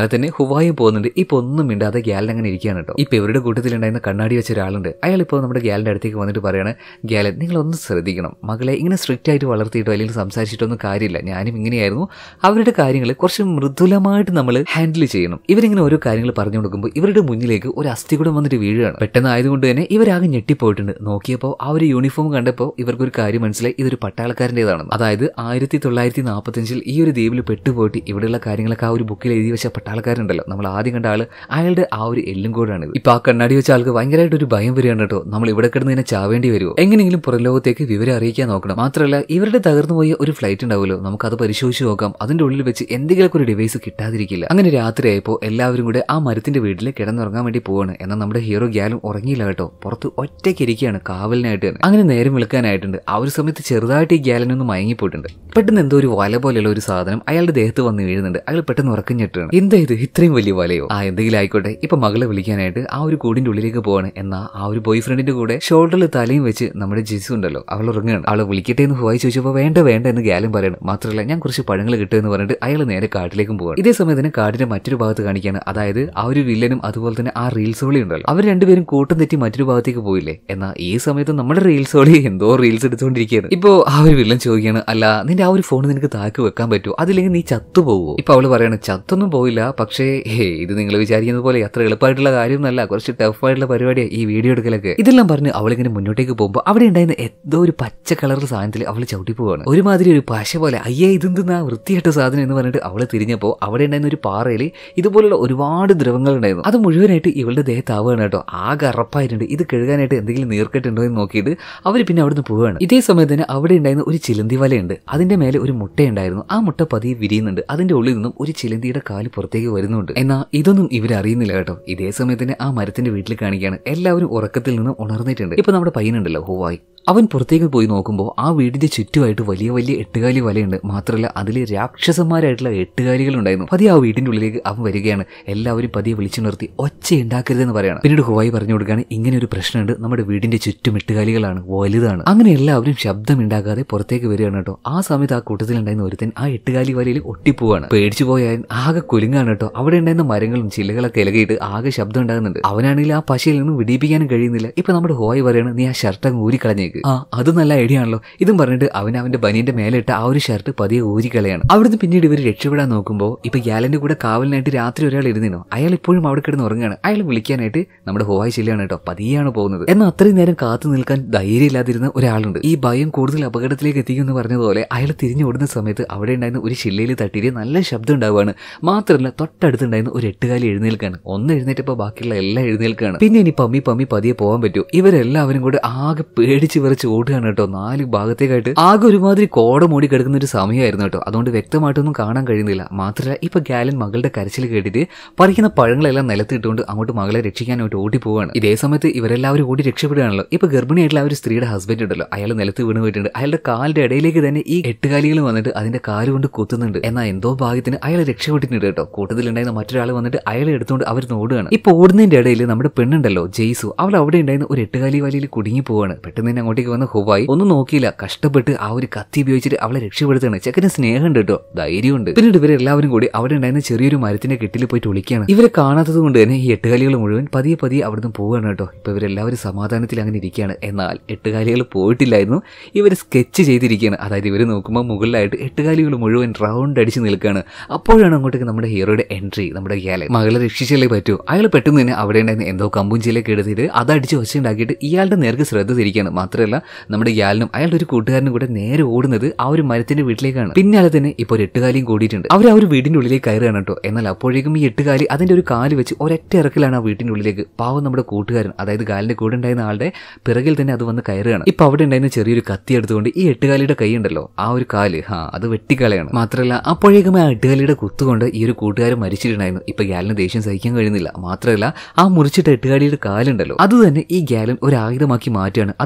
പിന്നാലെ തന്നെ ഹുവായും പോകുന്നുണ്ട് ഇപ്പൊ ഒന്നും മിണ്ടാതെ ഗ്യാലൻ അങ്ങനെ ഇരിക്കുകയാണ് കേട്ടോ ഇപ്പൊ ഇവരുടെ കൂട്ടത്തിലുണ്ടായിരുന്ന കണ്ണാടി വെച്ച ഒരാളുണ്ട് അയാൾ ഇപ്പോൾ നമ്മുടെ ഗ്യാലിന്റെ അടുത്തേക്ക് വന്നിട്ട് പറയാണ് ഗ്യാലൻ നിങ്ങൾ ഒന്ന് ശ്രദ്ധിക്കണം മകളെ ഇങ്ങനെ സ്ട്രിക്റ്റ് ആയിട്ട് വളർത്തിയിട്ടോ അല്ലെങ്കിൽ സംസാരിച്ചിട്ടൊന്നും കാര്യമില്ല ഞാനും ഇങ്ങനെയായിരുന്നു അവരുടെ കാര്യങ്ങൾ കുറച്ച് മൃദുലമായിട്ട് നമ്മൾ ഹാൻഡിൽ ചെയ്യണം ഇവരിങ്ങനെ ഓരോ കാര്യങ്ങൾ പറഞ്ഞു കൊടുക്കുമ്പോൾ ഇവരുടെ മുന്നിലേക്ക് ഒരു അസ്ഥികൂടം വന്നിട്ട് വീഴുകയാണ് പെട്ടെന്ന് ആയതുകൊണ്ട് തന്നെ ഇവരാകെ ഞെട്ടിപ്പോയിട്ടുണ്ട് നോക്കിയപ്പോൾ ആ ഒരു യൂണിഫോം കണ്ടപ്പോൾ ഇവർക്കൊരു കാര്യം മനസ്സിലായി ഇതൊരു പട്ടാളക്കാരൻ്റെതാണെന്ന് അതായത് ആയിരത്തി തൊള്ളായിരത്തി നാൽപ്പത്തഞ്ചിൽ ഈ ഒരു ദ്വീപിൽ പെട്ടുപോയിട്ട് ഇവിടെയുള്ള കാര്യങ്ങളൊക്കെ ആ ഒരു ബുക്കിൽ എഴുതി വെച്ച പട്ടാളക്കാരുണ്ടല്ലോ നമ്മൾ ആദ്യം കണ്ട ആള് അയാളുടെ ആ ഒരു എല്ലും കോടാണിത് ഇപ്പൊ ആ കണ്ണാടി വെച്ച ആൾക്ക് ഭയങ്കരമായിട്ട് ഒരു ഭയം വരികയാണ് കേട്ടോ നമ്മൾ ഇവിടെ കിടന്ന് ഇതിനെ ചാവേണ്ടി വരുമോ എങ്ങനെയെങ്കിലും പുറം ലോകത്തേക്ക് വിവരം അറിയിക്കാൻ നോക്കണം മാത്രമല്ല ഇവരുടെ തകർന്നു പോയ ഒരു ഫ്ലൈറ്റ് ഉണ്ടാവുമല്ലോ നമുക്ക് അത് പരിശോധിച്ച് നോക്കാം അതിന്റെ ഉള്ളിൽ വെച്ച് എന്തെങ്കിലുമൊക്കെ ഒരു ഡിവൈസ് കിട്ടാതിരിക്കില്ല അങ്ങനെ രാത്രിയായപ്പോൾ എല്ലാവരും കൂടെ ആ മരത്തിന്റെ വീട്ടിൽ കിടന്നുറങ്ങാൻ വേണ്ടി പോവാണ് എന്നാൽ നമ്മുടെ ഹീറോ ഗ്യാലും ഉറങ്ങിയില്ല കേട്ടോ പുറത്ത് ഒറ്റയ്ക്ക് ഇരിക്കുകയാണ് കാവലിനായിട്ട് തന്നെ അങ്ങനെ നേരം വിളിക്കാനായിട്ടുണ്ട് ആ ഒരു സമയത്ത് ചെറുതായിട്ട് ഈ ഗ്യാലനൊന്ന് മയങ്ങിപ്പോയിട്ടുണ്ട് പെട്ടെന്ന് എന്തോ ഒരു വല പോലെയുള്ള ഒരു സാധനം അയാളുടെ ദേഹത്ത് വന്ന് വീഴുന്നുണ്ട് അയാൾ പെട്ടെന്ന് ഉറക്കം ഞെട്ടാണ് എന്താ ഇത് ഇത്രയും വലിയ വലയോ ആ എന്തെങ്കിലും ആയിക്കോട്ടെ ഇപ്പൊ മകളെ വിളിക്കാനായിട്ട് ആ ഒരു കൂടിന്റെ ഉള്ളിലേക്ക് പോവാണ് എന്നാ ആ ഒരു ബോയ് ഫ്രണ്ടിന്റെ കൂടെ ഷോൾഡറിൽ തലയും വെച്ച് നമ്മുടെ ജിസു ഉണ്ടല്ലോ അവൾ ഉറങ്ങുകയാണ് അവളെ വിളിക്കട്ടെ എന്ന് ഹോയി ചോദിച്ചപ്പോൾ വേണ്ട വേണ്ട എന്ന് ഗ്യാലും പറയണം മാത്രമല്ല ഞാൻ കുറച്ച് പഴങ്ങൾ കിട്ടുമെന്ന് പറഞ്ഞിട്ട് അയാൾ നേരെ കാട്ടിലേക്കും പോവാണ് ഇതേ സമയത്തിന് കാടിന്റെ മറ്റൊരു ഭാഗത്ത് കാണിക്കാണ് അതായത് ആ ഒരു വില്ലനും അതുപോലെ തന്നെ ആ റീൽസ് ഹോളി ഉണ്ടല്ലോ അവർ രണ്ടുപേരും കൂട്ടം തെറ്റി മറ്റൊരു ഭാഗത്തേക്ക് പോയില്ലേ എന്നാൽ ഈ സമയത്ത് നമ്മുടെ റീൽസ് ഹോളി എന്തോ റീൽസ് എടുത്തുകൊണ്ടിരിക്കുകയാണ് ഇപ്പോ ആ ഒരു വില്ലൻ ചോദിക്കുകയാണ് അല്ല നിന്റെ ആ ഒരു ഫോൺ നിനക്ക് താക്ക് വെക്കാൻ പറ്റുമോ അതില്ലെങ്കിൽ നീ ചത്തുപോകുമോ ഇപ്പൊ അവള് പറയാണ് ചത്തൊന്നും പോയില്ല പക്ഷേ ഹേ ഇത് നിങ്ങൾ വിചാരിക്കുന്നത് പോലെ അത്ര എളുപ്പമായിട്ടുള്ള കാര്യമൊന്നുമല്ല കുറച്ച് ടഫായിട്ടുള്ള പരിപാടിയാണ് ഈ വീഡിയോ എടുക്കലൊക്കെ ഇതെല്ലാം പറഞ്ഞ് അവളിങ്ങനെ മുന്നോട്ടേക്ക് പോകുമ്പോൾ അവിടെ ഉണ്ടായിരുന്ന എന്തോ ഒരു പച്ച കളർ സാധനത്തിൽ അവൾ ചവിട്ടി പോവാണ് ഒരുമാതിരി ഒരു പശ പോലെ അയ്യേ ഇതെന്താ വൃത്തിയായിട്ട സാധനം എന്ന് പറഞ്ഞിട്ട് അവള് തിരിഞ്ഞപ്പോൾ അവിടെ ഉണ്ടായിരുന്ന ഒരു പാറയിൽ ഇതുപോലുള്ള ഒരുപാട് ദ്രവങ്ങൾ ഉണ്ടായിരുന്നു അത് മുഴുവനായിട്ട് ഇവളുടെ ദേഹത്താവുകയാണ് കേട്ടോ ആകെ അറപ്പായിട്ടുണ്ട് ഇത് കഴുകാനായിട്ട് എന്തെങ്കിലും നീർക്കെട്ടുണ്ടോ എന്ന് നോക്കിയിട്ട് അവർ പിന്നെ അവിടുന്ന് പോവുകയാണ് ഇതേ സമയത്ത് തന്നെ അവിടെ ഉണ്ടായിരുന്ന ഒരു ചിലന്തി വലയുണ്ട് അതിന്റെ മേലെ ഒരു മുട്ടയുണ്ടായിരുന്നു ആ മുട്ട പതിയെ വിരിയുന്നുണ്ട് അതിന്റെ ഉള്ളിൽ നിന്നും ഒരു ചിലന്തിയുടെ കാല് പുറത്തേക്ക് വരുന്നുണ്ട് എന്നാൽ ഇതൊന്നും ഇവരറിയുന്നില്ല കേട്ടോ ഇതേ സമയത്ത് തന്നെ ആ മരത്തിന്റെ വീട്ടിൽ കാണിക്കുകയാണ് എല്ലാവരും ഉറക്കത്തിൽ നിന്നും ഉണർന്നിട്ടുണ്ട് ഇപ്പൊ നമ്മുടെ പയ്യനുണ്ടല്ലോ ഹോവായി അവൻ പുറത്തേക്ക് പോയി നോക്കുമ്പോൾ ആ വീടിന്റെ ചുറ്റുമായിട്ട് വലിയ വലിയ എട്ടുകാലി വലയുണ്ട് മാത്രമല്ല അതിൽ രാക്ഷസന്മാരായിട്ടുള്ള എട്ടുകാലികൾ ഉണ്ടായിരുന്നു പതിയെ ആ വീടിന്റെ ഉള്ളിലേക്ക് അവൻ വരികയാണ് എല്ലാവരും പതിയെ വിളിച്ചു നിർത്തി ഒച്ച ഉണ്ടാക്കരുതെന്ന് പറയാണ് പിന്നീട് ഹുവായി പറഞ്ഞു കൊടുക്കുകയാണ് ഇങ്ങനെ ഒരു പ്രശ്നമുണ്ട് നമ്മുടെ വീടിന്റെ ചുറ്റും എട്ടുകാലികളാണ് വലുതാണ് അങ്ങനെ എല്ലാവരും ശബ്ദം ഉണ്ടാക്കാതെ പുറത്തേക്ക് വരികയാണ് കേട്ടോ ആ സമയത്ത് ആ കൂട്ടത്തിലുണ്ടായിരുന്ന ഒരുത്തൻ ആ എട്ടുകാലി വലയിൽ ഒട്ടിപ്പോവാണ് പേടിച്ചു പോയാൽ ആകെ കുലുങ്ങാണ് കേട്ടോ അവിടെ ഉണ്ടായിരുന്ന മരങ്ങളും ചില്ലകളൊക്കെ ഇലകിയിട്ട് ആകെ ശബ്ദം ഉണ്ടാകുന്നുണ്ട് അവനാണെങ്കിൽ ആ പശയിൽ നിന്ന് വിടിപ്പിക്കാനും കഴിയുന്നില്ല ഇപ്പൊ നമ്മുടെ ഹോയ് പറയാണ് നീ ആ ഷർട്ട് അങ്ങ് ഊരിക്കളഞ്ഞേക്ക് ആ അത് നല്ല ഐഡിയ ആണല്ലോ ഇതും പറഞ്ഞിട്ട് അവൻ അവന്റെ ബനിയന്റെ മേലെ ഇട്ട ആ ഒരു ഷർട്ട് പതിയെ ഊരിക്കളയാണ് അവിടുന്ന് പിന്നീട് ഇവർ രക്ഷപ്പെടാൻ നോക്കുമ്പോൾ ഇപ്പൊ ഗ്യാലന്റെ കൂടെ കാവലിനായിട്ട് രാത്രി ഒരാൾ ഇരുന്നിനോ അയാൾ ഇപ്പോഴും അവിടെ കിടന്ന് ഉറങ്ങുകയാണ് അയാൾ വിളിക്കാനായിട്ട് നമ്മുടെ ഹോയ് ചെല്ലുകയാണ് കേട്ടോ പതിയാണ് പോകുന്നത് എന്നാൽ അത്രയും നേരം കാത്തു നിൽക്കാൻ ധൈര്യമില്ലാതിരുന്ന ഒരാളുണ്ട് ഈ ഭയം കൂടുതൽ അപകടത്തിലേക്ക് എത്തിക്കുമെന്ന് പറഞ്ഞതുപോലെ അയാൾ തിരിഞ്ഞു ഓടുന്ന സമയത്ത് അവിടെ ഉണ്ടായിരുന്ന ഒരു ശില്ലയിൽ തട്ടിയിട്ട് നല്ല ശബ്ദം ഉണ്ടാവുകയാണ് മാത്രമല്ല തൊട്ടടുത്തുണ്ടായിരുന്ന ഒരു എട്ടുകാലി എഴുന്നേൽക്കാണ് ഒന്ന് എഴുന്നേറ്റപ്പോൾ ബാക്കിയുള്ള എല്ലാം എഴുന്നേൽക്കാണ് പിന്നെ ഇനി പമ്മി പമ്മി പതിയെ പോകാൻ പറ്റൂ ഇവരെല്ലാവരും കൂടെ ആകെ പേടിച്ച് വിറച്ച് ഓടുകയാണ് കേട്ടോ നാല് ഭാഗത്തേക്കായിട്ട് ആകെ ഒരുമാതിരി കോട മൂടി കിടക്കുന്ന ഒരു സമയമായിരുന്നു കേട്ടോ അതുകൊണ്ട് വ്യക്തമായിട്ടൊന്നും കാണാൻ കഴിയുന്നില്ല മാത്രമല്ല ഇപ്പൊ ഗാലൻ മകളുടെ കരച്ചിൽ കേട്ടിട്ട് പറിക്കുന്ന പഴങ്ങളെല്ലാം നിലത്തിട്ടുകൊണ്ട് അങ്ങോട്ട് മകളെ രക്ഷിക്കാനായിട്ട് ഓടി പോവാണ് ഇതേ സമയത്ത് ഇവരെല്ലാവരും ഓടി രക്ഷപ്പെടുകയാണല്ലോ ഇപ്പൊ ഗർഭിണിയായിട്ടുള്ള ആ ഒരു സ്ത്രീയുടെ ഹസ്ബൻഡ് ഉണ്ടല്ലോ അയാൾ നിലത്ത് വീണ് പോയിട്ടുണ്ട് അയാളുടെ കാലിന്റെ ഇടയിലേക്ക് തന്നെ ഈ എട്ടുകാലികൾ വന്നിട്ട് അതിന്റെ കാല് കൊണ്ട് കുത്തുന്നുണ്ട് എന്നാൽ എന്തോ ഭാഗ്യത്തിന് അയാൾ രക്ഷപ്പെട്ടിട്ടുണ്ട് കേട്ടോ കൂട്ടത്തിലുണ്ടായിരുന്ന മറ്റൊരാൾ വന്നിട്ട് അയാളെ എടുത്തുകൊണ്ട് അവർ ഓടുകയാണ് ഇപ്പൊ ഓടുന്നതിന്റെ ഇടയിൽ നമ്മുടെ പെണ്ണുണ്ടല്ലോ ജെയ്സു അവൾ അവിടെ ഉണ്ടായിരുന്ന ഒരു എട്ടുകാലി വലിയിൽ കുടുങ്ങി പോവാണ് പെട്ടെന്ന് തന്നെ അങ്ങോട്ടേക്ക് വന്ന ഹുവായി ഒന്നും നോക്കിയില്ല കഷ്ടപ്പെട്ട് ആ ഒരു കത്തി ഉപയോഗിച്ചിട്ട് അവളെ രക്ഷപ്പെടുത്താണ് ചെക്കന് സ്നേഹമുണ്ട് കേട്ടോ ധൈര്യമുണ്ട് പിന്നീട് ഇവരെല്ലാവരും കൂടി അവിടെ ഉണ്ടായിരുന്ന ചെറിയൊരു മരത്തിന്റെ കെട്ടിൽ പോയിട്ട് ഒളിക്കുകയാണ് ഇവരെ കാണാത്തത് കൊണ്ട് തന്നെ ഈ എട്ടുകാലികൾ മുഴുവൻ പതിയെ പതിയെ അവിടുന്ന് പോവുകയാണ് കേട്ടോ ഇപ്പൊ ഇവരെല്ലാവരും സമാധാനത്തിൽ അങ്ങനെ ഇരിക്കുകയാണ് എന്നാൽ എട്ടുകാലികൾ പോയിട്ടില്ലായിരുന്നു ഇവർ സ്കെച്ച് ചെയ്തിരിക്കുകയാണ് അതായത് ഇവർ നോക്കുമ്പോൾ മുകളിലായിട്ട് എട്ടുകാലികൾ മുഴുവൻ റൗണ്ട് അടിച്ച് നിൽക്കുകയാണ് അപ്പോഴാണ് അങ്ങോട്ടേക്ക് നമ്മുടെ ഹീറോയുടെ എൻട്രി നമ്മുടെ ഗ്യാലെ മകളെ രക്ഷിച്ചല്ലേ പറ്റൂ അയാൾ പെട്ടെന്ന് തന്നെ അവിടെ ഉണ്ടായിരുന്ന എന്തോ കമ്പുഞ്ചിയിലേക്ക് എടുത്തിട്ട് അതടിച്ച് ഒച്ചയുണ്ടാക്കിയിട്ട് ഇയാളുടെ നേർക്ക് ശ്രദ്ധ തിരിക്കുകയാണ് മാത്രമല്ല നമ്മുടെ ഗ്യാലിനും അയാളുടെ ഒരു കൂട്ടുകാരനും കൂടെ നേരെ ഓടുന്നത് ആ ഒരു മരത്തിന്റെ വീട്ടിലേക്കാണ് പിന്നാലെ തന്നെ ഇപ്പോൾ ഒരു എട്ടുകാലിയും കൂടിയിട്ടുണ്ട് അവർ ആ ഒരു വീടിന്റെ ഉള്ളിലേക്ക് കയറുകയാണ് കേട്ടോ എന്നാൽ അപ്പോഴേക്കും ഈ എട്ടുകാലി അതിന്റെ ഒരു കാല് വെച്ച് ഒരൊറ്റ ഇറക്കിലാണ് ആ വീട്ടിന്റെ ഉള്ളിലേക്ക് പാവം നമ്മുടെ കൂട്ടുകാരൻ അതായത് കാലിന്റെ കൂടെ ഉണ്ടായിരുന്ന ആളുടെ പിറകിൽ തന്നെ അത് വന്ന് കയറുകയാണ് ഇപ്പൊ അവിടെ ഉണ്ടായിരുന്ന ചെറിയൊരു കത്തി എടുത്തുകൊണ്ട് ഈ എട്ടുകാലിയുടെ കൈ ഉണ്ടല്ലോ ആ ഒരു കാല് ഹാ അത് വെട്ടിക്കളയാണ് മാത്രമല്ല അപ്പോഴേക്കും ആ എട്ടുകാലിയുടെ കുത്തുകൊണ്ട് ഈ ഒരു കൂട്ടുകാരൻ മരിച്ചിട്ടുണ്ടായിരുന്നു ഇപ്പൊ ഗ്യാലിന് ദേഷ്യം സഹിക്കാൻ കഴിയുന്നില്ല മാത്രമല്ല ആ മുറിച്ചിട്ട എട്ടുകാലിയുടെ കാലുണ്ടല്ലോ അത് തന്നെ ഈ ഗ്യാലൻ ഒരു ആയുധമാക്കി മാറ്റുകയാണ് അത് കയ്യിലേക്ക്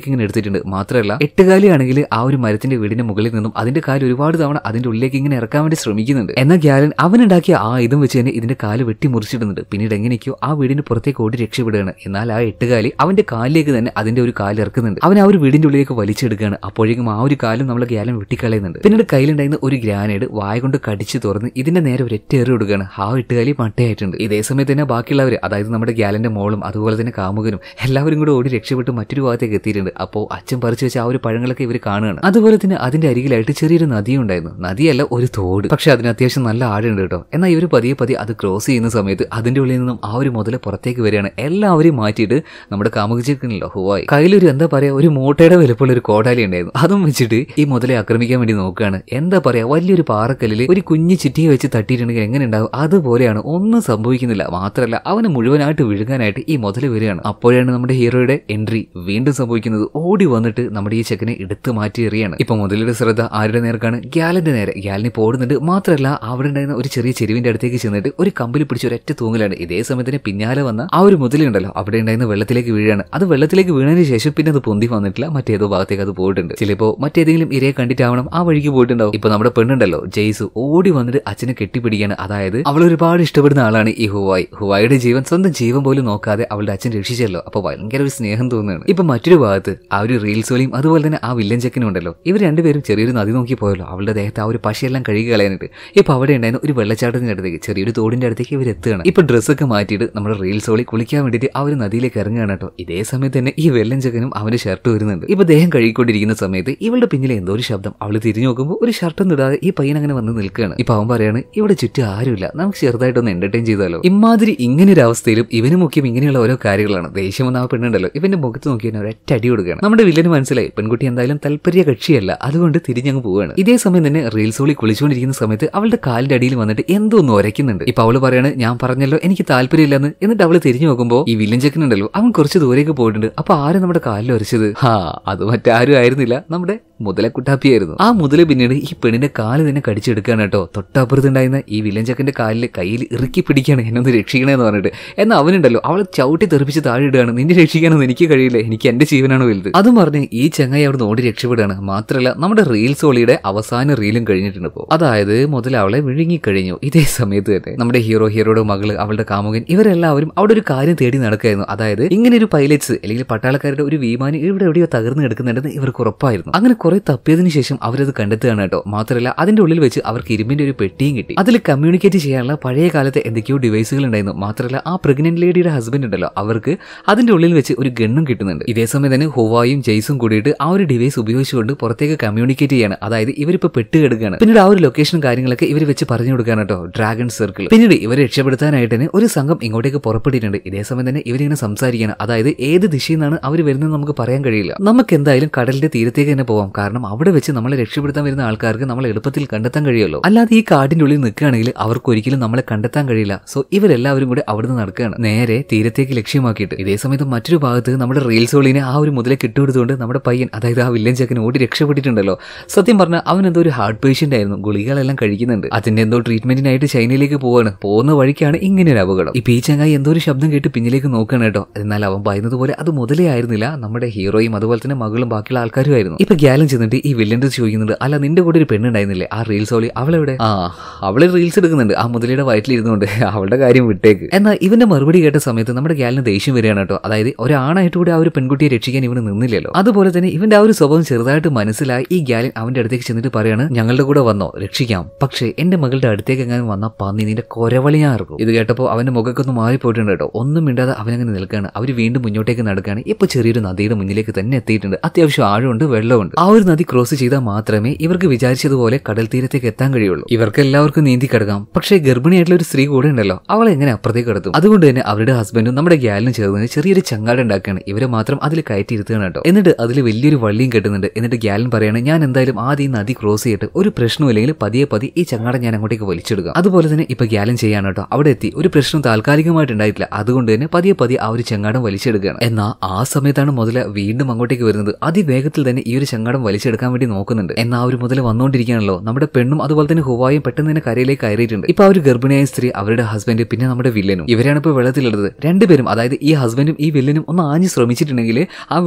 ഇങ്ങനെ എടുത്തിട്ടുണ്ട് മാത്രമല്ല എട്ടുകാലിയാണെങ്കിൽ ആ ഒരു മരത്തിന്റെ വീടിന്റെ മുകളിൽ നിന്നും അതിന്റെ കാല് ഒരുപാട് തവണ അതിന്റെ ഉള്ളിലേക്ക് ഇങ്ങനെ ഇറക്കാൻ വേണ്ടി ശ്രമിക്കുന്നുണ്ട് എന്നാൽ ഗ്യാലൻ അവനുണ്ടാക്കിയ ആ ഇതും വെച്ച് തന്നെ ഇതിന്റെ കാല് വെട്ടി മുറിച്ചിടുന്നുണ്ട് പിന്നീട് എങ്ങനെയൊക്കെയോ ആ വീടിന് പുറത്തേക്ക് ഓടി രക്ഷപ്പെടുകയാണ് എന്നാൽ ആ എട്ടുകാലി അവന്റെ കാലിലേക്ക് തന്നെ അതിന്റെ ഒരു കാല് ഇറക്കുന്നുണ്ട് അവൻ ആ ഒരു വീടിന്റെ ഉള്ളിലേക്ക് വലിച്ചെടുക്കുകയാണ് അപ്പോഴേക്കും ആ ഒരു കാലും നമ്മളെ ഗ്യാലൻ വെട്ടിക്കളയുന്നുണ്ട് പിന്നീട് കയ്യിലുണ്ടായിരുന്ന ഒരു ഗ്രാനേഡ് വായ കൊണ്ട് കടിച്ചു തുറന്ന് ഇതിന്റെ നേരെ ഒരൊറ്റ എറി കൊടുക്കുകയാണ് ആ എട്ടുകാലി മട്ടയായിട്ടുണ്ട് ഇതേ സമയത്ത് തന്നെ ബാക്കിയുള്ളവർ അതായത് നമ്മുടെ ഗ്യാലന്റെ മോളും അതുപോലെ തന്നെ കാമുകനും എല്ലാവരും കൂടെ ഓടി രക്ഷപ്പെട്ട് മറ്റൊരു ഭാഗത്തേക്ക് എത്തിയിട്ടുണ്ട് അപ്പോൾ അച്ഛൻ പറിച്ചു വെച്ച ആ ഒരു പഴങ്ങളൊക്കെ ഇവർ കാണുകയാണ് അതുപോലെ തന്നെ അതിന്റെ അരികിലായിട്ട് ചെറിയൊരു നദിയും ഉണ്ടായിരുന്നു നദിയല്ല ഒരു തോട് പക്ഷെ അതിന് അത്യാവശ്യം നല്ല ആടുണ്ട് കേട്ടോ എന്നാൽ ഇവർ പതിയെ പതിയെ അത് ക്രോസ് ചെയ്യുന്ന സമയത്ത് അതിന്റെ ഉള്ളിൽ നിന്നും ആ ഒരു മുതല പുറത്തേക്ക് വരികയാണ് എല്ലാവരെയും മാറ്റിയിട്ട് നമ്മുടെ കാമുകച്ചിരിക്കണല്ലോ ഹുവായി കയ്യിലൊരു എന്താ പറയാ ഒരു മൂട്ടയുടെ വലുപ്പമുള്ള ഒരു കോടാലി ഉണ്ടായിരുന്നു അതും വെച്ചിട്ട് ഈ മുതലെ ആക്രമിക്കാൻ വേണ്ടി നോക്കുകയാണ് എന്താ പറയാ വലിയൊരു പാറക്കല്ലിൽ ഒരു കുഞ്ഞു ചിറ്റിയെ വെച്ച് തട്ടിയിട്ടുണ്ടെങ്കിൽ എങ്ങനെ ഉണ്ടാവും അതുപോലെയാണ് ഒന്നും സംഭവിക്കുന്നില്ല മാത്രമല്ല അവന് മുഴുവനായിട്ട് വിഴുങ്ങാനായിട്ട് ഈ മുതല് വരികയാണ് അപ്പോഴാണ് നമ്മുടെ ഹീറോയുടെ എൻട്രി വീണ്ടും സംഭവിക്കുന്നത് ഓടി വന്നിട്ട് നമ്മുടെ ഈ ചെക്കനെ എടുത്തു മാറ്റി എറിയാണ് ഇപ്പൊ മുതലിയുടെ ശ്രദ്ധ ആരുടെ നേർക്കാണ് ഗ്യാലന്റെ നേരെ ഗ്യാലിനി പോടുന്നുണ്ട് മാത്രമല്ല അവിടെ ഉണ്ടായിരുന്ന ഒരു ചെറിയ ചെരുവിന്റെ അടുത്തേക്ക് ചെന്നിട്ട് ഒരു കമ്പിൽ പിടിച്ച് ഒരൊറ്റ തൂങ്ങലാണ് ഇതേ സമയത്തിന് പിന്നാലെ വന്ന ആ ഒരു മുതലുണ്ടല്ലോ അവിടെ ഉണ്ടായിരുന്ന വെള്ളത്തിലേക്ക് വീഴാണ് അത് വെള്ളത്തിലേക്ക് വീണതിന് ശേഷം പിന്നെ അത് പൊന്തി വന്നിട്ടില്ല മറ്റേതോ ഭാഗത്തേക്ക് അത് പോയിട്ടുണ്ട് ചിലപ്പോ മറ്റേതെങ്കിലും ഇരയെ കണ്ടിട്ടാവണം ആ വഴിക്ക് പോയിട്ടുണ്ടാവും ഇപ്പൊ നമ്മുടെ പെണ്ണുണ്ടല്ലോ ജെയ്സ് ഓടി വന്നിട്ട് അച്ഛനെ കെട്ടിപ്പിടിക്കാണ് അതായത് അവൾ ഒരുപാട് ഇഷ്ടപ്പെടുന്ന ആളാണ് ഈ ഹുവായ് ഹുവായുടെ ജീവൻ സ്വന്തം ജീവൻ പോലും നോക്കാതെ അവളുടെ അച്ഛൻ രക്ഷിച്ചല്ലോ അപ്പൊ ഭയങ്കര ഒരു സ്നേഹം തോന്നുകയാണ് ഇപ്പൊ മറ്റൊരു ഭാഗത്ത് ആ ഒരു റീൽസോളിയും അതുപോലെ തന്നെ ആ വില്ലൻ ചെക്കനും ഉണ്ടല്ലോ ഇവർ രണ്ടുപേരും ചെറിയൊരു നദി നോക്കി പോയല്ലോ അവളുടെ ദേഹത്ത് ആ ഒരു പശയെല്ലാം കഴുകി കളയാനായിട്ട് ഇപ്പൊ അവിടെ ഉണ്ടായിരുന്ന ഒരു വെള്ളച്ചാട്ടത്തിന്റെ അടുത്തേക്ക് ചെറിയൊരു തോടിന്റെ അടുത്തേക്ക് ഇവർ എത്തുകയാണ് ഇപ്പൊ ഡ്രസ്സൊക്കെ മാറ്റിയിട്ട് നമ്മുടെ റീൽസോളി കുളിക്കാൻ വേണ്ടിയിട്ട് ആ ഒരു നദിയിലേക്ക് ഇറങ്ങുകയാണ് കേട്ടോ ഇതേ സമയത്ത് തന്നെ ഈ വെല്ലൻ ചെക്കനും അവന്റെ ഷർട്ട് വരുന്നുണ്ട് ഇപ്പൊ ദേഹം കഴുകിക്കൊണ്ടിരിക്കുന്ന സമയത്ത് ഇവളുടെ പിന്നിലെ എന്തോ ഒരു ശബ്ദം അവൾ തിരിഞ്ഞു നോക്കുമ്പോൾ ഒരു ഷർട്ടൊന്നും ഇടാതെ ഈ പയ്യൻ അങ്ങനെ വന്ന് നിൽക്കുകയാണ് ഇപ്പൊ അവൻ പറയാണ് ഇവിടെ ചുറ്റും ആരുമില്ല നമുക്ക് ചെറുതായിട്ടൊന്ന് എന്റർടൈൻ ചെയ്താലോ ഇമാതിരി ഇങ്ങനെ ഒരു അവസ്ഥയിലും ഇവന് മുഖ്യം ഇങ്ങനെയുള്ള ഓരോ കാര്യങ്ങളാണ് ദേഷ്യം വന്ന ആ പെണ്ണുണ്ടല്ലോ ഇവന്റെ മുഖത്ത് നോക്കി തന്നെ ഒരൊറ്റ അടി കൊടുക്കുകയാണ് നമ്മുടെ വില്ലന് മനസ്സിലായി പെൺകുട്ടി എന്തായാലും താല്പര്യ കക്ഷിയല്ല അതുകൊണ്ട് തിരിഞ്ഞങ്ങ് പോവുകയാണ് ഇതേ സമയം തന്നെ റീൽസോളി കുളിച്ചുകൊണ്ടിരിക്കുന്ന സമയത്ത് അവളുടെ കാലിന്റെ അടിയിൽ വന്നിട്ട് എന്തോ ഒന്ന് ഉരയ്ക്കുന്നുണ്ട് ഇപ്പൊ അവള് പറയാണ് ഞാൻ പറഞ്ഞല്ലോ എനിക്ക് താല്പര്യമില്ലെന്ന് എന്നിട്ട് അവള് തിരിഞ്ഞു നോക്കുമ്പോൾ ഈ വില്ലൻ ചെക്കനുണ്ടല്ലോ അവൻ കുറച്ച് ദൂരേക്ക് പോയിട്ടുണ്ട് അപ്പൊ ആരും നമ്മുടെ കാലിൽ ഉരച്ചത് ഹാ അത് മറ്റാരും ആയിരുന്നില്ല നമ്മുടെ മുതലക്കുട്ടാപ്പിയായിരുന്നു ആ മുതല പിന്നീട് ഈ പെണ്ണിന്റെ കാല് തന്നെ കടിച്ചെടുക്കുകയാണ് കേട്ടോ തൊട്ടപ്പുറത്തുണ്ടായിരുന്ന ഈ വില്ലൻ ചെക്കന്റെ കാലിൽ കയ്യിൽ ഇറുക്കി പിടിക്കുകയാണ് എന്നെ ഒന്ന് രക്ഷിക്കണേന്ന് പറഞ്ഞിട്ട് എന്നാൽ അവനുണ്ടല്ലോ അവളെ ചവിട്ടി തെറിപ്പിച്ച് താഴെ ഇടുകയാണ് നിന്നെ രക്ഷിക്കാനൊന്നും എനിക്ക് കഴിയില്ല എനിക്ക് എന്റെ ജീവനാണ് വലുത് അതും പറഞ്ഞ് ഈ ചങ്ങായി അവിടെ ഓടി രക്ഷപ്പെടുകയാണ് മാത്രമല്ല നമ്മുടെ റീൽസ് ഓളിയുടെ അവസാന റീലും കഴിഞ്ഞിട്ടുണ്ട് ഇപ്പോൾ അതായത് മുതൽ അവളെ വിഴുങ്ങി കഴിഞ്ഞു ഇതേ സമയത്ത് തന്നെ നമ്മുടെ ഹീറോ ഹീറോയുടെ മകള് അവളുടെ കാമുകൻ ഇവരെല്ലാവരും അവിടെ ഒരു കാര്യം തേടി നടക്കായിരുന്നു അതായത് ഇങ്ങനെ ഒരു പൈലറ്റ്സ് അല്ലെങ്കിൽ പട്ടാളക്കാരുടെ ഒരു വിമാനം ഇവിടെ എവിടെയോ തകർന്നു കിടക്കുന്നുണ്ടെന്ന് ഇവർക്ക് ഉറപ്പായിരുന്നു അങ്ങനെ കുറെ തപ്പിയതിനു ശേഷം അവരത് കണ്ടെത്തുകയാണ് കേട്ടോ മാത്രമല്ല അതിന്റെ ഉള്ളിൽ വെച്ച് അവർക്ക് ഇരുമ്പിന്റെ ഒരു പെട്ടിയും കിട്ടി അതിൽ കമ്മ്യൂണിക്കേറ്റ് ചെയ്യാനുള്ള പഴയ കാലത്തെ എന്തൊക്കെയോ ഡിവൈസുകൾ ഉണ്ടായിരുന്നു മാത്രമല്ല ആ പ്രഗ്നന്റ് ലേഡിയുടെ ഹസ്ബൻഡ് ഉണ്ടല്ലോ അവർക്ക് അതിന്റെ ഉള്ളിൽ വെച്ച് ഒരു ഗണ്ണും കിട്ടുന്നുണ്ട് ഇതേ സമയം തന്നെ ഹുവായും ജെയ്സും കൂടിയിട്ട് ആ ഒരു ഡിവൈസ് ഉപയോഗിച്ചുകൊണ്ട് പുറത്തേക്ക് കമ്മ്യൂണിക്കേറ്റ് ചെയ്യാണ് അതായത് ഇവരിപ്പോ പെട്ടുകിടക്കുകയാണ് പിന്നീട് ആ ഒരു ലൊക്കേഷനും കാര്യങ്ങളൊക്കെ ഇവർ വെച്ച് പറഞ്ഞു കൊടുക്കുകയാണ് കേട്ടോ ഡ്രാഗൺ സർക്കിൾ പിന്നീട് ഇവരെ രക്ഷപ്പെടുത്താനായിട്ട് തന്നെ ഒരു സംഘം ഇങ്ങോട്ടേക്ക് പുറപ്പെട്ടിട്ടുണ്ട് ഇതേ സമയം തന്നെ ഇവരിങ്ങനെ സംസാരിക്കുകയാണ് അതായത് ഏത് ദിശയിൽ നിന്നാണ് അവർ വരുന്നത് നമുക്ക് പറയാൻ കഴിയില്ല നമുക്ക് എന്തായാലും കടലിന്റെ തീരത്തേക്ക് തന്നെ പോവാം കാരണം അവിടെ വെച്ച് നമ്മളെ രക്ഷപ്പെടുത്താൻ വരുന്ന ആൾക്കാർക്ക് നമ്മളെ എളുപ്പത്തിൽ കണ്ടെത്താൻ കഴിയുമല്ലോ അല്ലാതെ ഈ കാടിന്റെ ഉള്ളിൽ നിൽക്കുകയാണെങ്കിൽ അവർക്ക് ഒരിക്കലും നമ്മളെ കണ്ടെത്താൻ കഴിയില്ല സോ ഇവരെല്ലാവരും കൂടി അവിടുന്ന് നടക്കുകയാണ് നേരെ തീരത്തേക്ക് ലക്ഷ്യമാക്കിയിട്ട് ഇതേ സമയത്ത് മറ്റൊരു ഭാഗത്ത് നമ്മുടെ റീൽസോളിനെ ആ ഒരു മുതലെ കിട്ടുകൊടുത്തുകൊണ്ട് നമ്മുടെ പയ്യൻ അതായത് ആ വില്ലൻ ചെക്കൻ ഓടി രക്ഷപ്പെട്ടിട്ടുണ്ടല്ലോ സത്യം പറഞ്ഞാൽ അവൻ എന്തോ ഒരു ഹാർട്ട് പേഷ്യന്റ് ആയിരുന്നു ഗുളികളെല്ലാം കഴിക്കുന്നുണ്ട് അതിന്റെ എന്തോ ട്രീറ്റ്മെന്റിനായിട്ട് ചൈനയിലേക്ക് പോവാണ് പോകുന്ന വഴിക്കാണ് ഇങ്ങനെ ഒരു അപകടം ഇപ്പൊ ഈ ചങ്ങായി എന്തോ ഒരു ശബ്ദം കേട്ട് പിന്നിലേക്ക് നോക്കണം കേട്ടോ എന്നാൽ അവൻ പറയുന്നത് പോലെ അത് മുതലേ ആയിരുന്നില്ല നമ്മുടെ ഹീറോയും അതുപോലെ തന്നെ മകളും ബാക്കിയുള്ള ആൾക്കാരും ആയിരുന്നു ഇപ്പൊ ഗ്യാലൻ ചെന്നിട്ട് ഈ വില്ലന്റെ ചോദിക്കുന്നുണ്ട് അല്ല നിന്റെ കൂടെ ഒരു പെണ്ണുണ്ടായിരുന്നില്ലേ ആ റീൽസ് ഓളി അവളെവിടെ ആ അവള് റീൽസ് എടുക്കുന്നുണ്ട് ആ മുതലയുടെ വയറ്റിലിരുന്നുകൊണ്ട് അവളുടെ കാര്യം വിട്ടേക്ക് എന്നാൽ ഇവന്റെ മറുപടി കേട്ട സമയത്ത് നമ്മുടെ ഗ്യാലിന് ദേഷ്യം വരികയാണ് കേട്ടോ അതായത് ഒരാണായിട്ട് കൂടെ ആ ഒരു പെൺകുട്ടിയെ രക്ഷിക്കാൻ ഇവന് നിന്നില്ലല്ലോ അതുപോലെ തന്നെ ഇവന്റെ ആ ഒരു സ്വഭാവം ചെറുതായിട്ട് മനസ്സിലായി ഈ ഗ്യാലിൻ അവന്റെ അടുത്തേക്ക് ചെന്നിട്ട് പറയാണ് ഞങ്ങളുടെ കൂടെ വന്നോ രക്ഷിക്കാം പക്ഷേ എന്റെ മകളുടെ അടുത്തേക്ക് എങ്ങനെ വന്ന പന്നി നിന്റെ കൊരവളി ഞാൻ ഇറക്കും ഇത് കേട്ടപ്പോൾ അവന്റെ മുഖമൊക്കെ ഒന്ന് മാറിപ്പോയിട്ടുണ്ട് കേട്ടോ ഒന്നും മിണ്ടാതെ അവനങ്ങനെ നിൽക്കുകയാണ് അവർ വീണ്ടും മുന്നോട്ടേക്ക് നടക്കുകയാണ് ഇപ്പൊ ചെറിയൊരു നദിയുടെ മുന്നിലേക്ക് തന്നെ എത്തിയിട്ടുണ്ട് അത്യാവശ്യം ആഴമുണ്ട് വെള്ളമുണ്ട് ആ ഒരു നദി ക്രോസ് ചെയ്താൽ മാത്രമേ ഇവർക്ക് വിചാരിച്ചതുപോലെ കടൽ തീരത്തേക്ക് എത്താൻ കഴിയുള്ളൂ ഇവർക്ക് എല്ലാവർക്കും നീന്തി കിടക്കാം പക്ഷേ ഗർഭിണിയായിട്ടുള്ള ഒരു സ്ത്രീ കൂടെ ഉണ്ടല്ലോ അവളെ എങ്ങനെ അപ്പുറത്തേക്ക് കടത്തും അതുകൊണ്ട് തന്നെ അവരുടെ ഹസ്ബൻഡും നമ്മുടെ ഗ്യാലിനും ചേർന്ന് ചെറിയൊരു ചങ്ങാട് ഉണ്ടാക്കുകയാണ് ഇവരെ മാത്രം അതിൽ കയറ്റി ഇരുത്തുകയാണ് കേട്ടോ എന്നിട്ട് അതിൽ വലിയൊരു വള്ളിയും കെട്ടുന്നുണ്ട് എന്നിട്ട് ഗ്യാലൻ പറയാണ് ഞാൻ എന്തായാലും ആദ്യം ഈ നദി ക്രോസ് ചെയ്തിട്ട് ഒരു പ്രശ്നമില്ലെങ്കിൽ പതിയെ പതി ഈ ചങ്ങാടം ഞാൻ അങ്ങോട്ടേക്ക് വലിച്ചെടുക്കാം അതുപോലെ തന്നെ ഇപ്പൊ ഗ്യാലൻ ചെയ്യാണ് കേട്ടോ അവിടെ എത്തി ഒരു പ്രശ്നം താൽക്കാലികമായിട്ട് ഉണ്ടായിട്ടില്ല അതുകൊണ്ട് തന്നെ പതിയെ പതിയെ ആ ഒരു ചങ്ങാടം വലിച്ചെടുക്കുകയാണ് എന്നാൽ ആ സമയത്താണ് മുതല വീണ്ടും അങ്ങോട്ടേക്ക് വരുന്നത് അതിവേഗത്തിൽ തന്നെ ഈ ഒരു ചങ്ങാടം വലിച്ചെടുക്കാൻ വേണ്ടി നോക്കുന്നുണ്ട് എന്നാൽ ആ ഒരു മുതൽ വന്നുകൊണ്ടിരിക്കുകയാണല്ലോ നമ്മുടെ പെണ്ണും അതുപോലെ തന്നെ ഹുവായും പെട്ടെന്ന് തന്നെ കരയിലേക്ക് കയറിയിട്ടുണ്ട് ഇപ്പൊ ആ ഒരു ഗർഭിണിയായ സ്ത്രീ അവരുടെ ഹസ്ബൻഡ് പിന്നെ നമ്മുടെ വില്ലനും ഇവരാണ് ഇപ്പോൾ വെള്ളത്തിലുള്ളത് രണ്ടുപേരും അതായത് ഈ ഹസ്ബൻഡും ഈ വില്ലനും ഒന്ന് ആഞ്ഞ് ശ്രമിച്ചിട്ടുണ്ടെങ്കിൽ ആ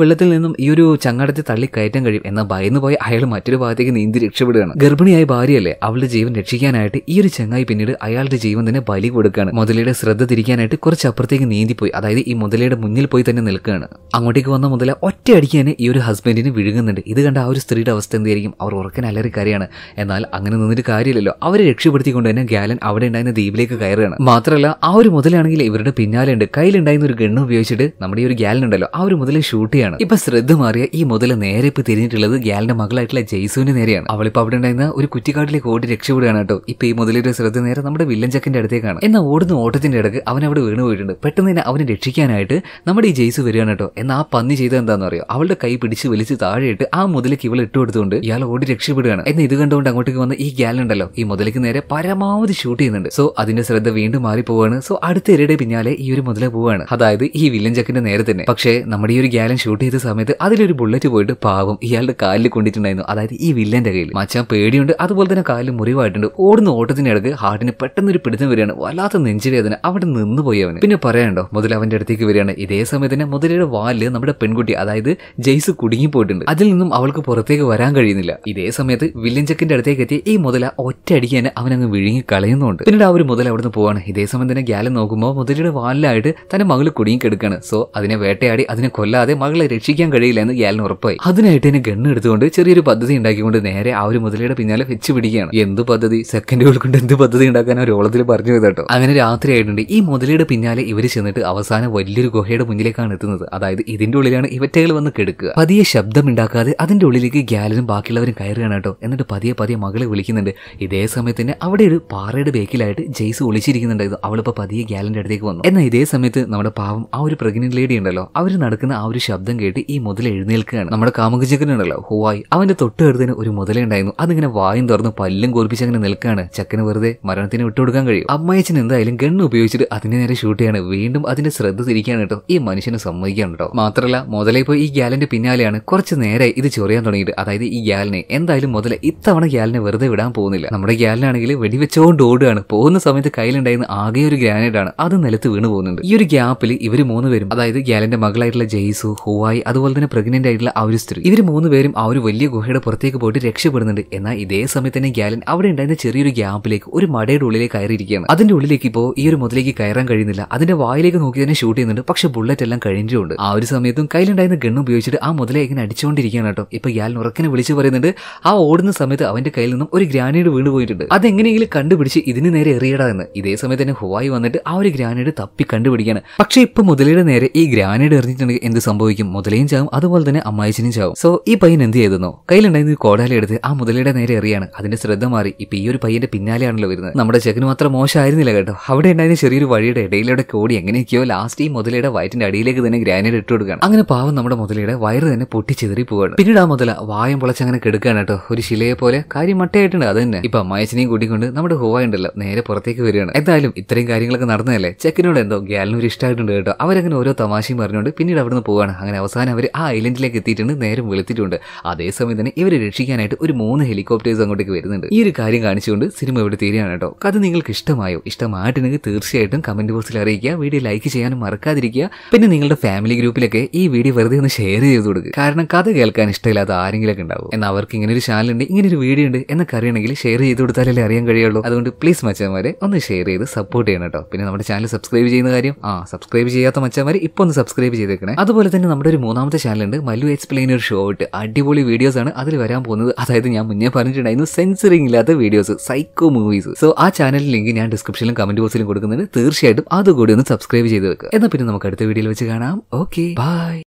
വെള്ളത്തിൽ നിന്നും ഈ ഒരു ചങ്ങാടത്തെ തള്ളി കയറ്റാൻ കഴിയും എന്നാൽ ഭയന്നു പോയി അയാൾ മറ്റൊരു ഭാഗത്തേക്ക് നീന്തി രക്ഷപ്പെടുകയാണ് ഗർഭിണിയായ ഭാര്യയല്ലേ അവളുടെ ജീവൻ രക്ഷിക്കാനായിട്ട് ഈ ഒരു ചങ്ങായി പിന്നീട് അയാളുടെ ജീവൻ തന്നെ ബലി കൊടുക്കുകയാണ് മുതലയുടെ ശ്രദ്ധ തിരിക്കാനായിട്ട് കുറച്ച് അപ്പുറത്തേക്ക് നീന്തിപ്പോയി അതായത് ഈ മുതലയുടെ മുന്നിൽ പോയി തന്നെ നിൽക്കുകയാണ് അങ്ങോട്ടേക്ക് വന്ന മുതല ഒറ്റ അടിക്ക് തന്നെ ഈ ഒരു ഹസ്ബൻഡിന് വിഴുങ്ങുന്നുണ്ട് ഇത് കണ്ട ആ ഒരു സ്ത്രീയുടെ അവസ്ഥ എന്തായിരിക്കും അവർ ഉറക്കൻ അലറി കരയാണ് എന്നാൽ അങ്ങനെ നിന്നിട്ട് കാര്യമില്ലല്ലോ അവരെ രക്ഷപ്പെടുത്തിക്കൊണ്ട് തന്നെ ഗാലൻ അവിടെ ഉണ്ടായിരുന്ന ദ്വീപിലേക്ക് കയറുകയാണ് മാത്രമല്ല ആ ഒരു മുതലാണെങ്കിൽ ഇവരുടെ പിന്നാലെ ഉണ്ട് കയ്യിലുണ്ടായിരുന്ന ഒരു ഗണ്ണ് ഉപയോഗിച്ചിട്ട് നമ്മുടെ ഈ ഒരു ഗ്യാലൻ ഉണ്ടല്ലോ ആ ഒരു മുതലെ ഷൂട്ട് ചെയ്യാണ് ഇപ്പൊ ശ്രദ്ധ മാറിയ ഈ മുതല നേരെ ഇപ്പൊ തിരിഞ്ഞിട്ടുള്ളത് ഗ്യാലിന്റെ മകളായിട്ടുള്ള ജെയ്സുവിന് നേരെയാണ് അവളിപ്പോ അവിടെ ഉണ്ടായിരുന്ന ഒരു കുറ്റിക്കാട്ടിലേക്ക് ഓടി രക്ഷപ്പെടുകയാണ് കേട്ടോ ഇപ്പൊ ഈ മുതലയുടെ ശ്രദ്ധ നേരെ നമ്മുടെ വില്ലൻ ചക്കിന്റെ അടുത്തേക്കാണ് എന്നാൽ ഓടുന്ന ഓട്ടത്തിന്റെ ഇടക്ക് അവൻ അവിടെ വീണ് പോയിട്ടുണ്ട് പെട്ടെന്ന് തന്നെ അവനെ രക്ഷിക്കാനായിട്ട് നമ്മുടെ ഈ ജെയ്സ് വരികയാണ് കേട്ടോ എന്നാൽ ആ പന്നി ചെയ്തത് എന്താണെന്ന് അറിയോ അവളുടെ കൈ പിടിച്ച് വലിച്ച് താഴെയിട്ട് ആ മുതലേക്ക് ഇവൾ ഇട്ട് കൊടുത്തുകൊണ്ട് ഇയാൾ ഓടി രക്ഷപ്പെടുകയാണ് എന്നാൽ ഇത് കണ്ടുകൊണ്ട് അങ്ങോട്ടേക്ക് വന്ന ഈ ഗ്യാലുണ്ടല്ലോ ഈ മുതലേക്ക് നേരെ പരമാവധി ഷൂട്ട് ചെയ്യുന്നുണ്ട് സോ അതിന്റെ ശ്രദ്ധ വീണ്ടും മാറിപ്പോവാണ് സോ അടുത്ത ഇരയുടെ പിന്നാലെ ഈ ഒരു മുതല പോവാണ് അതായത് ഈ വില്ലൻ ചക്കിന്റെ നേരെ തന്നെ പക്ഷേ നമ്മുടെ ഈ ഒരു ഗ്യാലൻ ഷൂട്ട് ചെയ്ത സമയത്ത് അതിലൊരു ബുള്ളറ്റ് പോയിട്ട് പാവം ഇയാളുടെ കാലിൽ കൊണ്ടിട്ടുണ്ടായിരുന്നു അതായത് ഈ വില്ലന്റെ കയ്യിൽ മച്ചാൻ പേടിയുണ്ട് അതുപോലെ തന്നെ കാലിൽ മുറിവായിട്ടുണ്ട് ഓടുന്ന ഓട്ടത്തിന്റെ ഇടക്ക് ഹാർട്ടിന് പെട്ടെന്ന് ഒരു പിടുത്തം വരികയാണ് വല്ലാത്ത നെഞ്ചുവേദന അവിടെ നിന്ന് പോയി അവന് പിന്നെ പറയാനുണ്ടോ മുതൽ അവന്റെ അടുത്തേക്ക് വരികയാണ് ഇതേ സമയത്ത് തന്നെ മുതലയുടെ വാലില് നമ്മുടെ പെൺകുട്ടി അതായത് ജെയ്സ് കുടുങ്ങി പോയിട്ടുണ്ട് അതിൽ നിന്നും അവൾക്ക് പുറത്തേക്ക് വരാൻ കഴിയുന്നില്ല ഇതേ സമയത്ത് വില്യൻ ചെക്കിന്റെ അടുത്തേക്ക് എത്തി ഈ മുതല ഒറ്റ അടിക്ക് തന്നെ അവനങ്ങ് വിഴുങ്ങി കളയുന്നുണ്ട് പിന്നീട് ആ ഒരു മുതൽ അവിടുന്ന് പോവാണ് ഇതേ സമയം തന്നെ ഗ്യാലൻ നോക്കുമ്പോൾ മുതലയുടെ വാലിലായിട്ട് തന്റെ മകള് കുടുങ്ങി കിടക്കാണ് സോ അതിനെ വേട്ടയാടി അതിനെ കൊല്ലാതെ മകളെ രക്ഷിക്കാൻ കഴിയില്ല എന്ന് ഗ്യാലിന് ഉറപ്പായി അതിനായിട്ട് തന്നെ ഗണ്ണ് എടുത്തുകൊണ്ട് ചെറിയൊരു പദ്ധതി ഉണ്ടാക്കിക്കൊണ്ട് നേരെ ആ ഒരു മുതലയുടെ പിന്നാലെ വെച്ച് പിടിക്കുകയാണ് എന്ത് പദ്ധതി സെക്കൻഡുകൾ കൊണ്ട് എന്ത് പദ്ധതി ഉണ്ടാക്കാൻ ഒരു ഓളത്തിൽ പറഞ്ഞു കേട്ടോ അങ്ങനെ രാത്രി ആയിട്ടുണ്ട് ഈ മുതലയുടെ പിന്നാലെ ഇവര് ചെന്നിട്ട് അവസാനം വലിയൊരു ഗുഹയുടെ മുന്നിലേക്കാണ് എത്തുന്നത് അതായത് ഇതിന്റെ ഉള്ളിലാണ് ഇവറ്റകൾ വന്ന് കിടക്കുക പതിയെ ശബ്ദം ഉണ്ടാക്കാതെ അതിന്റെ ഉള്ളിലേക്ക് ഗ്യാലനും ബാക്കിയുള്ളവരും കയറുകയാണ് കേട്ടോ എന്നിട്ട് പതിയെ പതിയെ മകളെ വിളിക്കുന്നുണ്ട് ഇതേ സമയത്ത് തന്നെ അവിടെ ഒരു പാറയുടെ ബേക്കിലായിട്ട് ജെയ്സ് ഒളിച്ചിരിക്കുന്നുണ്ടായിരുന്നു അവളിപ്പോ പതിയെ ഗ്യാലന്റെ അടുത്തേക്ക് വന്നു എന്നാൽ ഇതേ സമയത്ത് നമ്മുടെ പാവം ആ ഒരു പ്രഗ്നന്റ് ലേഡി ഉണ്ടല്ലോ അവർ നടക്കുന്ന ആ ഒരു ശബ്ദം കേട്ട് ഈ മുതൽ എഴുന്നേൽക്കുകയാണ് നമ്മുടെ കാമുകചക്കൻ ഉണ്ടല്ലോ ഹുവായ് അവന്റെ തൊട്ടടുത്തിന് ഒരു മുതല ഉണ്ടായിരുന്നു അതിങ്ങനെ വായും തുറന്ന് പല്ലും കോർപ്പിച്ച് അങ്ങനെ നിൽക്കുകയാണ് ചക്കന് വെറുതെ മരണത്തിന് വിട്ടുകൊടുക്കാൻ കഴിയും അമ്മയച്ചൻ എന്തായാലും ഗണ്ണ് ഉപയോഗിച്ചിട്ട് അതിനെ നേരെ ഷൂട്ട് ചെയ്യാണ് വീണ്ടും അതിന്റെ ശ്രദ്ധ തിരിക്കുകയാണ് കേട്ടോ ഈ മനുഷ്യനെ സമ്മതിക്കാൻ കേട്ടോ മാത്രമല്ല മുതല ഇപ്പോൾ ഈ ഗ്യാലന്റെ പിന്നാലെയാണ് കുറച്ച് നേരെ ഇത് ചൊറിയാൻ തുടങ്ങിയിട്ട് അതായത് ഈ ഗ്യാലിനെ എന്തായാലും മുതല ഇത്തവണ ഗ്യാലിനെ വെറുതെ വിടാൻ പോകുന്നില്ല നമ്മുടെ ഗ്യാലിനാണെങ്കിൽ വെടിവെച്ചുകൊണ്ട് ഓടുകയാണ് പോകുന്ന സമയത്ത് കയ്യിലുണ്ടായിരുന്ന ആകെ ഒരു ഗ്രാനേഡ് ആണ് അത് നിലത്ത് വീണ് പോകുന്നുണ്ട് ഈ ഒരു ഗ്യാപ്പിൽ ഇവർ മൂന്ന് പേരും അതായത് ഗ്യാലന്റെ മകളായിട്ടുള്ള ജെയ്സു ഹുവായി അതുപോലെ തന്നെ പ്രഗ്നന്റ് ആയിട്ടുള്ള ആ ഒരു സ്ത്രീ ഇവർ മൂന്ന് പേരും ആ ഒരു വലിയ ഗുഹയുടെ പുറത്തേക്ക് പോയിട്ട് രക്ഷപ്പെടുന്നുണ്ട് എന്നാൽ ഇതേ സമയത്ത് തന്നെ ഗ്യാലൻ അവിടെ ഉണ്ടായിരുന്ന ചെറിയൊരു ഗ്യാപ്പിലേക്ക് ഒരു മടയുടെ ഉള്ളിലേക്ക് കയറിയിരിക്കുകയാണ് അതിന്റെ ഉള്ളിലേക്ക് ഇപ്പോൾ ഈ ഒരു മുതലേക്ക് കയറാൻ കഴിയുന്നില്ല അതിന്റെ വായിലേക്ക് നോക്കി തന്നെ ഷൂട്ട് ചെയ്യുന്നുണ്ട് പക്ഷെ ബുള്ളറ്റ് എല്ലാം കഴിഞ്ഞിട്ടുണ്ട് ആ ഒരു സമയത്തും കയ്യിലുണ്ടായിരുന്ന ഗണ്ണ് ഉപയോഗിച്ചിട്ട് ആ മുതലെ ഇങ്ങനെ അടിച്ചുകൊണ്ടിരിക്കുകയാണ് കേട്ടോ ഇപ്പൊ ഗ്യാലിന് ഉറക്കനെ വിളിച്ചു പറയുന്നുണ്ട് ആ ഓടുന്ന സമയത്ത് അവന്റെ കയ്യിൽ നിന്നും ഒരു ഗ്രാനേഡ് വീണ് പോയിട്ടുണ്ട് അതെങ്ങനെയെങ്കിലും കണ്ടുപിടിച്ച് ഇതിന് നേരെ എറിയടാ എന്ന് ഇതേ സമയത്ത് തന്നെ ഹുവായി വന്നിട്ട് ആ ഒരു ഗ്രാനേഡ് തപ്പി കണ്ടുപിടിക്കാണ് പക്ഷെ ഇപ്പൊ മുതലയുടെ നേരെ ഈ ഗ്രാനേഡ് എറിഞ്ഞിട്ടുണ്ടെങ്കിൽ എന്ത് സംഭവിക്കും മുതലയും ചാവും അതുപോലെ തന്നെ അമ്മായിച്ചനും ചാവും സോ ഈ പയ്യൻ എന്ത് ചെയ്തെന്നോ കയ്യിലുണ്ടായിരുന്ന കോടാല എടുത്ത് ആ മുതലയുടെ നേരെ എറിയാണ് അതിന്റെ ശ്രദ്ധ മാറി ഇപ്പൊ ഈ ഒരു പയ്യന്റെ പിന്നാലെയാണല്ലോ വരുന്നത് നമ്മുടെ ചെക്കന് മാത്രം മോശമായിരുന്നില്ല കേട്ടോ അവിടെ ഉണ്ടായിരുന്ന ചെറിയൊരു വഴിയുടെ ഇടയിലൂടെ കോടി എങ്ങനെയൊക്കെയോ ലാസ്റ്റ് ഈ മുതലയുടെ വയറ്റിന്റെ അടിയിലേക്ക് തന്നെ ഗ്രാനേഡ് ഇട്ട് കൊടുക്കുകയാണ് അങ്ങനെ പാവം നമ്മുടെ മുതലയുടെ വയറ് തന്നെ പൊട്ടിച്ചെതറി പോവാണ് പിന്നീട് ആ മുതല വായം പൊളച്ചങ്ങനെ കിടക്കുകയാണ് കേട്ടോ ഒരു ശിലയെ പോലെ കാര്യം മട്ടയായിട്ടുണ്ട് അത് തന്നെ ഇപ്പൊ അമ്മായച്ചനെയും കൂട്ടിക്കൊണ്ട് നമ്മുടെ ഹുവായ ഉണ്ടല്ലോ നേരെ പുറത്തേക്ക് വരികയാണ് എന്തായാലും ഇത്രയും കാര്യങ്ങളൊക്കെ നടന്നതല്ലേ ചെക്കനോട് എന്തോ ഗ്യാലിന് ഒരു ഇഷ്ടമായിട്ടുണ്ട് കേട്ടോ അവരങ്ങനെ ഓരോ തമാശയും പറഞ്ഞുകൊണ്ട് പിന്നീട് അവിടുന്ന് പോവാണ് അങ്ങനെ അവസാനം അവർ ആ ഐലൻഡിലേക്ക് എത്തിയിട്ടുണ്ട് നേരം വെളുത്തിട്ടുണ്ട് അതേസമയം തന്നെ ഇവരെ രക്ഷിക്കാനായിട്ട് ഒരു മൂന്ന് ഹെലികോപ്റ്റേഴ്സ് അങ്ങോട്ടേക്ക് വരുന്നുണ്ട് ഈ ഒരു കാര്യം കാണിച്ചുകൊണ്ട് സിനിമ ഇവിടെ തീരുകയാണ് കേട്ടോ കഥ നിങ്ങൾക്ക് ഇഷ്ടമായോ ഇഷ്ടമായിട്ടുണ്ടെങ്കിൽ തീർച്ചയായിട്ടും കമന്റ് ബോക്സിൽ അറിയിക്കുക വീഡിയോ ലൈക്ക് ചെയ്യാനും മറക്കാതിരിക്കുക പിന്നെ നിങ്ങളുടെ ഫാമിലി ഗ്രൂപ്പിലൊക്കെ ഈ വീഡിയോ വെറുതെ ഒന്ന് ഷെയർ ചെയ്ത് കൊടുക്കുക കാരണം കഥ കേൾക്കാൻ ഇഷ്ടമില്ലാത്ത ആരെങ്കിലൊക്കെ ഉണ്ടാവും എന്നാൽ അവർക്ക് ഇങ്ങനെ ഒരു ചാനൽ ഉണ്ട് ഇങ്ങനെ ഒരു വീഡിയോ ഉണ്ട് എന്നൊക്കെ അറിയണമെങ്കിൽ ഷെയർ ചെയ്ത് കൊടുത്താലല്ലേ അറിയാൻ കഴിയുള്ളൂ അതുകൊണ്ട് പ്ലീസ് മച്ചാന്മാരെ ഒന്ന് ഷെയർ ചെയ്ത് സപ്പോർട്ട് ചെയ്യണം കേട്ടോ പിന്നെ നമ്മുടെ ചാനൽ സബ്സ്ക്രൈബ് ചെയ്യുന്ന കാര്യം ആ സബ്സ്ക്രൈബ് ചെയ്യാത്ത മച്ചാന്മാരെ ഇപ്പൊ ഒന്ന് സബ്സ്ക്രൈബ് ചെയ്തേക്കണേ അതുപോലെ തന്നെ നമ്മുടെ ഒരു മൂന്നാമത്തെ ചാനലുണ്ട് മല്ലു എക്സ്പ്ലെയിൻ ഒരു ഷോർട്ട് അടിപൊളി വീഡിയോസ് ആണ് അതിൽ വരാൻ പോകുന്നത് അതായത് ഞാൻ മുന്നേ പറഞ്ഞിട്ടുണ്ടായിരുന്നു സെൻസറിങ് ഇല്ലാത്ത വീഡിയോസ് സൈക്കോ മൂവീസ് സോ ആ ചാനൽ ലിങ്ക് ഞാൻ ഡിസ്ക്രിപ്ഷനിലും കമന്റ് ബോക്സിലും കൊടുക്കുന്നുണ്ട് തീർച്ചയായിട്ടും അതുകൂടി ഒന്ന് സബ്സ്ക്രൈബ് ചെയ്ത് വെക്കുക എന്നാൽ പിന്നെ നമുക്ക് അടുത്ത വീഡിയോയിൽ വെച്ച് കാണാം ഓക്കെ ബൈ